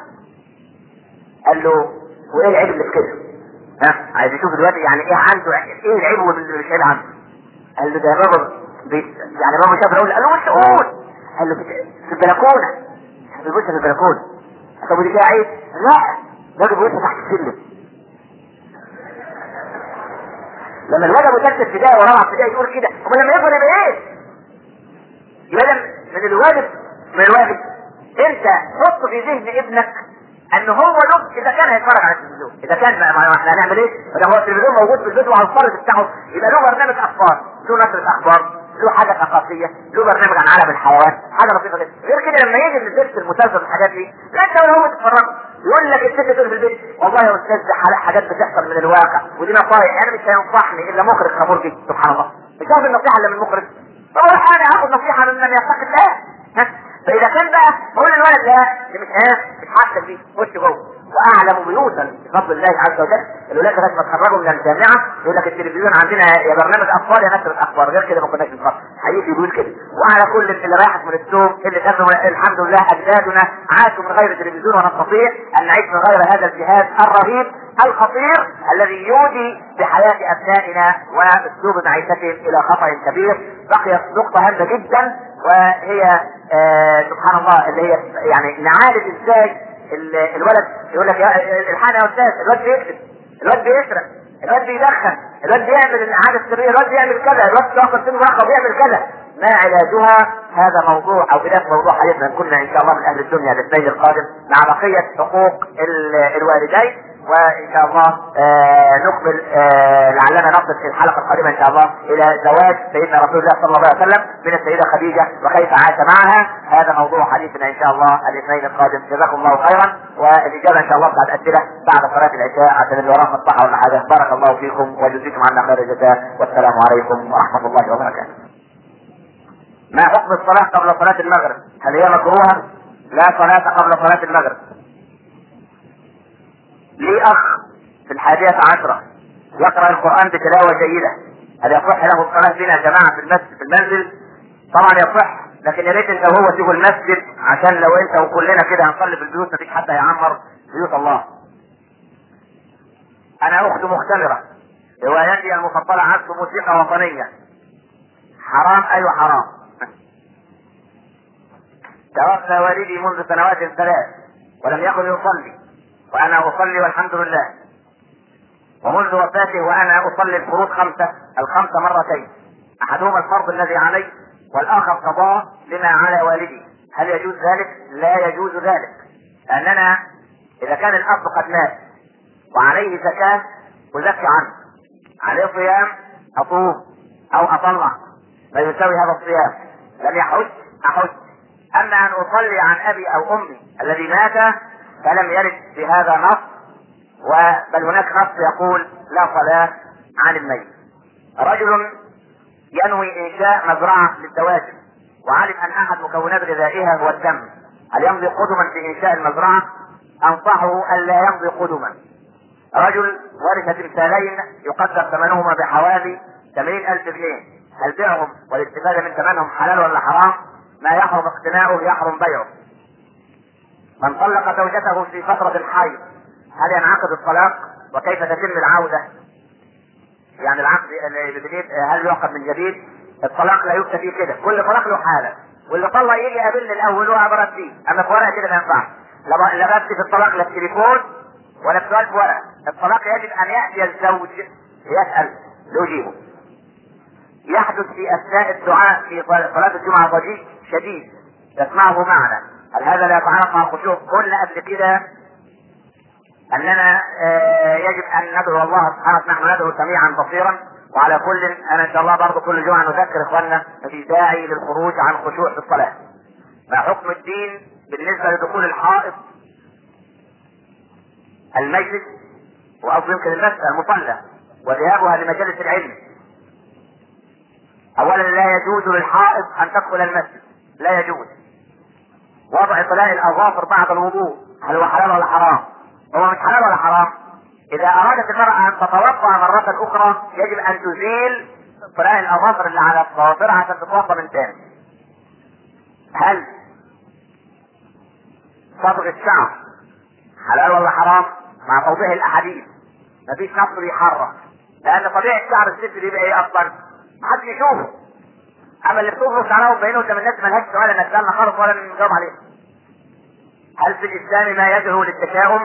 قال له وايه العيب اللي في كده؟ ها عايز يشوف دلوقتي يعني ايه عنده ايه العيب واللي مش عيب عنده قال له ده بابا بي يعني بابا شاف الراجل قال له مش قول قال له في البلكونه بيبص في البلكونه طب ودي فيها عيب لا الراجل بيبص تحت السلم لما الولد ابو ثالث ابتدائي ورابعه ابتدائي يقول كده امال لما يكبر يبقى ايه؟ يبقى من الواجب من الواجب انت حط في ذهن ابنك ان هو له اذا كان هيتفرج على التلفزيون اذا كان ما احنا هنعمل ايه؟ ده هو التلفزيون موجود في البيت وعلى الفرد بتاعه يبقى له برنامج اخبار له نشرة اخبار له حاجه ثقافيه له برنامج عن عالم الحيوان حاجه لطيفه جدا غير كده لما يجي الدرس المسلسل والحاجات دي لا انت ولا هو تتفرج يقول لك الست تقول في البيت والله يا استاذ ده حاجات بتحصل من الواقع ودي نصايح انا مش هينصحني الا مخرج خمرجي سبحان الله مش هاخد النصيحه الا من مخرج طب انا هاخد نصيحه من من يتقي الله ها فاذا كان بقى بقول للولد لا دي مش ها مش حاسه بيه خش جوه واعلم بيوتا بفضل الله عز وجل الولاد لغايه ما تخرجوا من الجامعه يقول لك التلفزيون عندنا يا برنامج اخبار يا نشره اخبار غير كده ما كناش نتفرج حقيقي بيقول كده وعلى كل اللي رايحت من السوق اللي كانوا الحمد لله اجدادنا عاشوا من غير تلفزيون ونستطيع ان نعيش من غير هذا الجهاز الرهيب الخطير الذي يودي بحياه ابنائنا واسلوب معيشتهم الى خطر كبير بقيت نقطه هامه جدا وهي آه سبحان الله اللي هي يعني نعالج ازاي الولد يقول لك الحقنا يا استاذ الواد بيكذب الواد بيسرق الواد بيدخن الواد بيعمل العاده السريه الواد بيعمل كذا الواد بياخد سن مراقبه بيعمل كذا ما علاجها هذا موضوع او بدايه موضوع حديثنا كنا ان شاء الله من اهل الدنيا الاثنين القادم مع بقيه حقوق الوالدين وان شاء الله آه نكمل آه لعلنا نصل في الحلقه القادمه ان شاء الله الى زواج سيدنا رسول الله صلى الله عليه وسلم من السيده خديجه وكيف عاش معها هذا موضوع حديثنا ان شاء الله الاثنين القادم جزاكم الله خيرا والاجابه ان شاء الله بعد اسئله بعد صلاه العشاء عشان اللي وراه مصلحه ولا حاجه بارك الله فيكم وجزيكم عنا خير الجزاء والسلام عليكم ورحمه الله وبركاته. ما حكم الصلاه قبل صلاه المغرب؟ هل هي مكروهه؟ لا صلاه قبل صلاه المغرب. لي اخ في الحادية عشرة يقرأ القرآن بتلاوة جيدة هل يصح له الصلاة بنا جماعة في المسجد في المنزل؟ طبعا يصح لكن يا ريت انت وهو تيجوا المسجد عشان لو انت وكلنا كده هنصلي في البيوت مفيش حد هيعمر بيوت الله انا اخت مختبرة هوايتي المفضلة عزف موسيقى وطنية حرام ايوه حرام توفى والدي منذ سنوات ثلاث ولم يكن يصلي وانا اصلي والحمد لله ومنذ وفاته وانا اصلي الفروض خمسة الخمس مرتين احدهما الفرض الذي علي والاخر قضاء لما على والدي هل يجوز ذلك؟ لا يجوز ذلك لاننا اذا كان الاب قد مات وعليه زكاة أزكي عنه عليه صيام أصوم أو أطلع لا يساوي هذا الصيام لم يحج أحج أما أن أصلي عن أبي أو أمي الذي مات فلم يرد بهذا نص بل هناك نص يقول لا صلاة عن الميت رجل ينوي إنشاء مزرعة للدواجن وعلم أن أحد مكونات غذائها هو الدم هل يمضي قدما في إنشاء المزرعة أنصحه ألا يمضي قدما رجل ورث تمثالين يقدر ثمنهما بحوالي 80 ألف جنيه هل بيعهم والاستفادة من ثمنهم حلال ولا حرام؟ ما يحرم اقتناؤه يحرم بيعه. من طلق زوجته في فترة الحيض هل ينعقد الطلاق؟ وكيف تتم العودة؟ يعني العقد الجديد هل يعقد من جديد؟ الطلاق لا يفتى فيه كده، كل طلاق له حالة، واللي طلق يجي يقابلني الأول وأبرد فيه، أما في ورقة كده ما ينفعش. لا بس في الطلاق لا التليفون ولا بسؤال في ورقة الطلاق يجب أن يأتي الزوج يسأل يجيبه يحدث في أثناء الدعاء في صلاة الجمعة ضجيج شديد تسمعه معنا هل هذا لا يتعارض مع الخشوع؟ قلنا قبل كده أننا يجب أن ندعو الله سبحانه وتعالى نحن ندعو سميعا بصيرا وعلى كل أنا إن شاء الله برضه كل جمعة نذكر إخواننا مفيش داعي للخروج عن خشوع في الصلاة ما حكم الدين بالنسبة لدخول الحائط المجلس وقصد يمكن المسألة المصلى وذهابها لمجالس العلم اولا لا يجوز للحائض ان تدخل المسجد لا يجوز وضع طلاء الاظافر بعد الوضوء هل هو حلال ولا حرام هو مش حلال ولا حرام اذا ارادت المرأة ان تتوضا مرة اخرى يجب ان تزيل طلاء الاظافر اللي على الظافر عشان تتوضا من تاني هل صبغ الشعر حلال ولا حرام مع توضيح الاحاديث مفيش نص بيحرم لان طبيعه شعر الست بيبقى ايه اصلا محدش يشوفه اما اللي بتفرض عليهم بينه قدام الناس ملهاش سؤال انك تسالنا خالص ولا نجاوب عليه هل في الاسلام ما يدعو للتشاؤم؟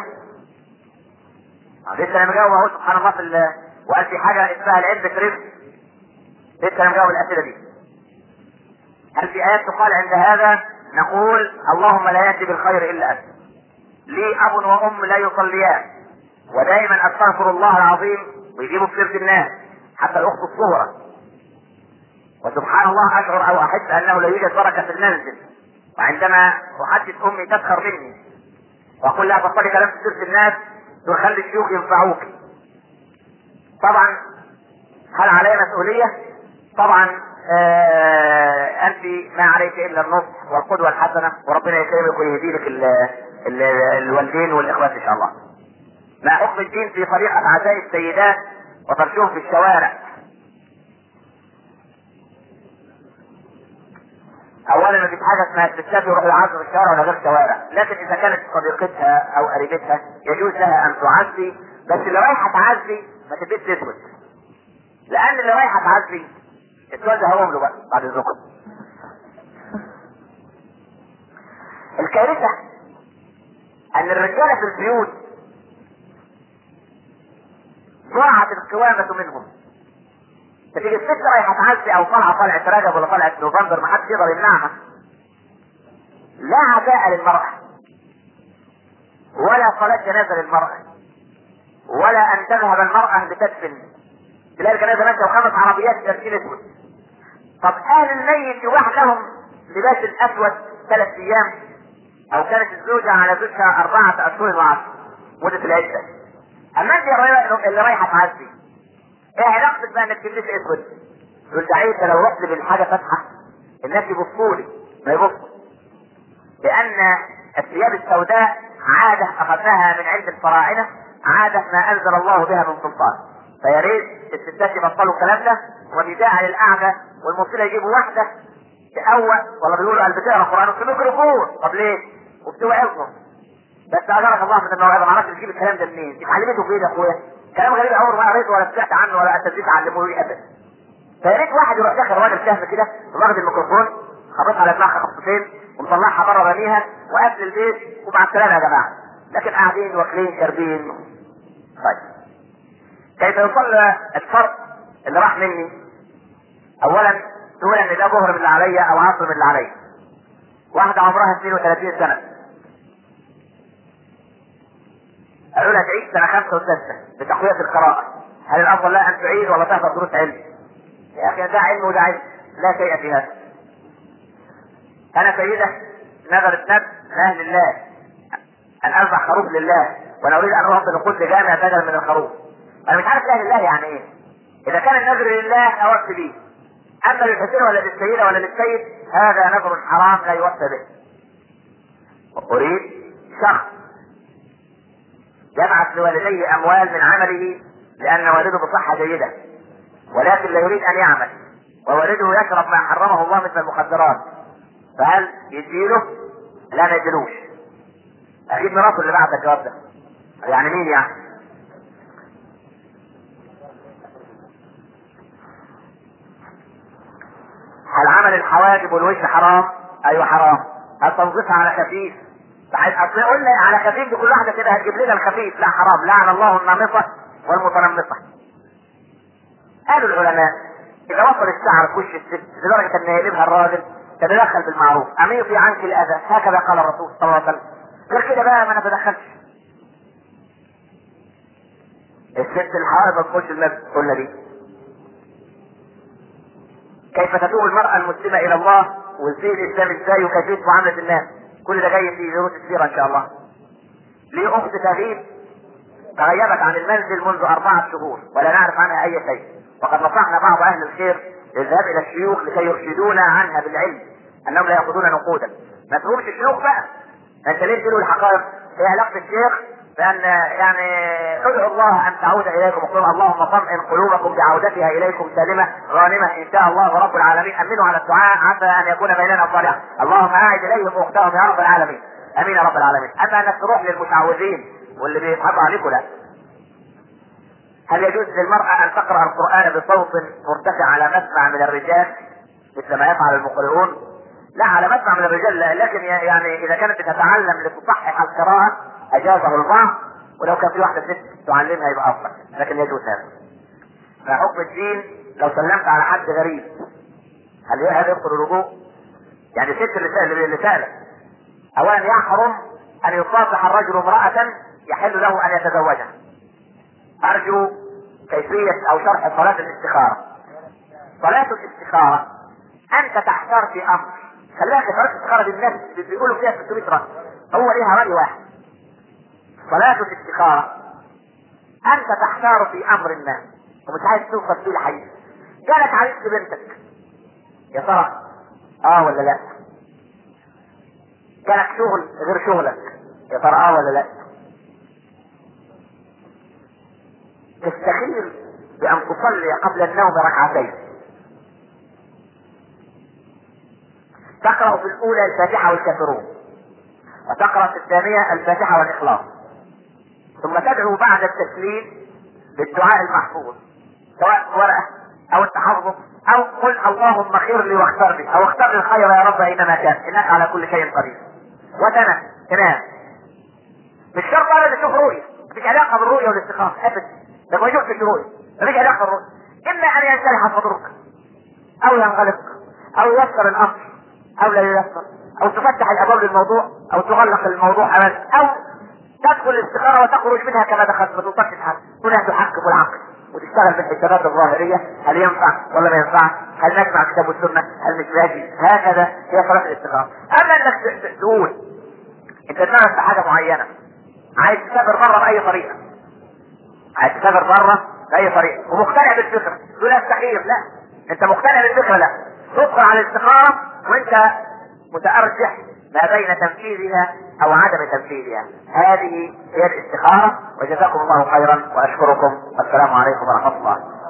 لسه انا مجاوب اهو سبحان الله في ال- وقال في حاجه اسمها العلم كريم لسه انا مجاوب الاسئله دي هل في ايات تقال عند هذا نقول اللهم لا ياتي بالخير الا انت لي اب وام لا يصليان ودائما استغفر الله العظيم ويجيبوا في سيره الناس حتى الاخت الصغرى وسبحان الله اشعر او احس انه لا يوجد بركه في المنزل وعندما احدث امي تسخر مني واقول لها بطلي كلام في سيره الناس تقول خلي الشيوخ ينفعوك طبعا هل علي مسؤوليه؟ طبعا آه انت ما عليك الا النصح والقدوه الحسنه وربنا يكرمك ويهدي لك ال- ال- الوالدين والاخوات ان شاء الله. ما حكم الدين في طريقه عزاء السيدات وترشهم في الشوارع؟ اولا ما فيش حاجه اسمها الستات يروحوا يعزوا في الشوارع ولا غير الشوارع، لكن اذا كانت صديقتها او قريبتها يجوز لها ان تعزي بس اللي رايحه تعزي ما تبقيش تسود. لان اللي رايحه تعزي السؤال ده هقوم له بقى بعد اذنكم. الكارثه ان الرجاله في البيوت ضاعت القوامة منهم فتيجي الست رايحة تعزي او طالعة طلعة رجب ولا طلعة نوفمبر ما حدش يقدر يمنعها لا عزاء للمرأة ولا صلاة جنازة للمرأة ولا ان تذهب المرأة لتدفن تلاقي الجنازة ماشية وخمس عربيات تركين اسود طب اهل الميت يباح لهم لباس الاسود ثلاث ايام او كانت الزوجة على زوجها اربعة اشهر وعشر مدة العدة اما انت يا رايح- اللي رايحة تعزي ايه علاقتك بقى انك تلبس اسود؟ يقول ده عيب ده لو رحت بالحاجة فاتحة الناس يبصوا لي ما يبصوا لان الثياب السوداء عادة اخذناها من عند الفراعنة عادة ما انزل الله بها من سلطان فيا ريت الستات يبطلوا الكلام ده ونداء للاعمى والمصيبة يجيبوا واحدة تقوى ولا بيقولوا قال بتقرا قران في ميكروفون طب ليه؟ وبتوعظهم بس اجرك الله من الموعظه ما اعرفش تجيب الكلام ده منين؟ اتعلمته فين يا اخويا؟ كلام غريب عمر ما قريته ولا سمعت عنه ولا اساتذتي علموه لي ابدا فيا ريت واحد يروح داخل راجل سهم كده واخد الميكروفون خبطها على دماغها خبطتين ومطلعها بره رميها وقفل البيت ومع السلامه يا جماعه لكن قاعدين واكلين شاربين طيب كيف يصلى الفرق اللي راح مني اولا تقول ان ده ظهر من اللي عليا او عصر من اللي عليا واحده عمرها 32 سنه قالوا لها تعيد سنه خمسه وسته بتقويه القراءه هل الافضل لها ان تعيد ولا تحضر دروس علم؟ يا اخي ده علم وده علم لا شيء في هذا انا سيده نذرت نذر لاهل الله ان اذبح خروف لله وانا اريد ان اروح بنقود لجامع بدل من الخروف انا مش عارف لاهل الله يعني ايه اذا كان النذر لله اوفي به اما للحسين ولا للسيده ولا للسيد هذا نذر حرام لا يوفى به اريد شخص يبعث لوالديه اموال من عمله لان والده بصحه جيده ولكن لا يريد ان يعمل ووالده يشرب ما حرمه الله مثل المخدرات فهل يديله؟ لا ما يديلوش اكيد مراته اللي بعت الجواب ده يعني مين يعني؟ هل عمل الحواجب والوش حرام؟ ايوه حرام هل تنظيفها على خفيف؟ بعد اصل قلنا على خفيف دي كل واحده كده هتجيب لنا الخفيف لا حرام لعن الله النامصه والمتنمصه قالوا العلماء اذا وصل الشعر في وش الست لدرجه ان يقلبها الراجل تتدخل بالمعروف اميطي عنك الاذى هكذا قال الرسول صلى الله عليه وسلم غير كده بقى ما نتدخلش الست الحائض ما تخش المسجد قلنا دي كيف تتوب المرأة المسلمة إلى الله وازاي الإسلام ازاي وكيفية معاملة الناس كل ده جاي في دروس السيرة إن شاء الله لي أخت تغيب تغيبت عن المنزل منذ أربعة شهور ولا نعرف عنها أي شيء وقد نصحنا بعض أهل الخير للذهاب إلى الشيوخ لكي يرشدونا عنها بالعلم أنهم لا يأخذون نقودا ما تقولش الشيوخ بقى أنت ليه تقولوا الحقائق هي علاقة الشيخ بأن يعني ادعوا الله أن تعود إليكم وقل اللهم طمئن قلوبكم بعودتها إليكم سالمة غانمة إن شاء الله رب العالمين أمنوا على الدعاء عسى أن يكون بيننا صالحا اللهم أعد إليهم أختهم يا رب العالمين أمين يا رب العالمين أما أنك تروح للمشعوذين واللي بيضحكوا عليكم لا هل يجوز للمرأة أن تقرأ القرآن بصوت مرتفع على مسمع من الرجال مثل ما يفعل المقرئون؟ لا على مسمع من الرجال لا لكن يعني إذا كانت تتعلم لتصحح القراءة أجازه البعض ولو كان في واحدة ست تعلمها يبقى أفضل لكن يجوز هذا. فحكم الدين لو سلمت على حد غريب هل هذا يدخل الوضوء؟ يعني ست اللي اللي سألت أولا يحرم أن يصافح الرجل امرأة يحل له أن يتزوجها. أرجو كيفية أو شرح صلاة الاستخارة. صلاة الاستخارة أنت تحتار في أمر. خلي بالك صلاة الاستخارة دي الناس بيقولوا فيها 600 رأي. هو ليها رأي واحد. صلاة الاستخارة أنت تحتار في أمر ما ومش عايز توصل فيه لحقيقة. جالك عريس بنتك. يا ترى اه ولا لا؟ جالك شغل غير شغلك. يا ترى اه ولا لا؟ تستخير بأن تصلي قبل النوم ركعتين تقرأ في الأولى الفاتحة والكافرون وتقرأ في الثانية الفاتحة والإخلاص ثم تدعو بعد التسليم بالدعاء المحفوظ سواء ورقة أو التحفظ أو قل اللهم خير لي واختر لي أو اختر لي الخير يا رب أينما كان إنك على كل شيء قدير وتنام تنام مش شرط أنا تشوف رؤية مفيش علاقة بالرؤية والاستخارة أبدا ده ما يشوفش الرؤية مفيش علاقة بالرؤية إما أن ينشرح صدرك أو ينغلق أو ييسر الأمر أو لا ييسر أو تفتح الأبواب للموضوع أو تغلق الموضوع أمامك أو تدخل الاستخارة وتخرج منها كما دخلت ما توصلش لحد هنا تحكم العقل وتشتغل بالحسابات الظاهرية هل ينفع ولا ما ينفعش هل نسمع كتاب السنة هل مش لاجي هكذا هي صلاة الاستخارة أما أنك تقول أنت دماغك في حاجة معينة عايز تسافر بره بأي طريقة عايز تسافر بره بأي طريقة ومقتنع بالفكرة تقول استحيل لا أنت مقتنع بالفكرة لا تدخل على الاستخارة وأنت متأرجح ما بين تنفيذها او عدم تنفيذها هذه هي الاستخارة وجزاكم الله خيرا واشكركم والسلام عليكم ورحمة الله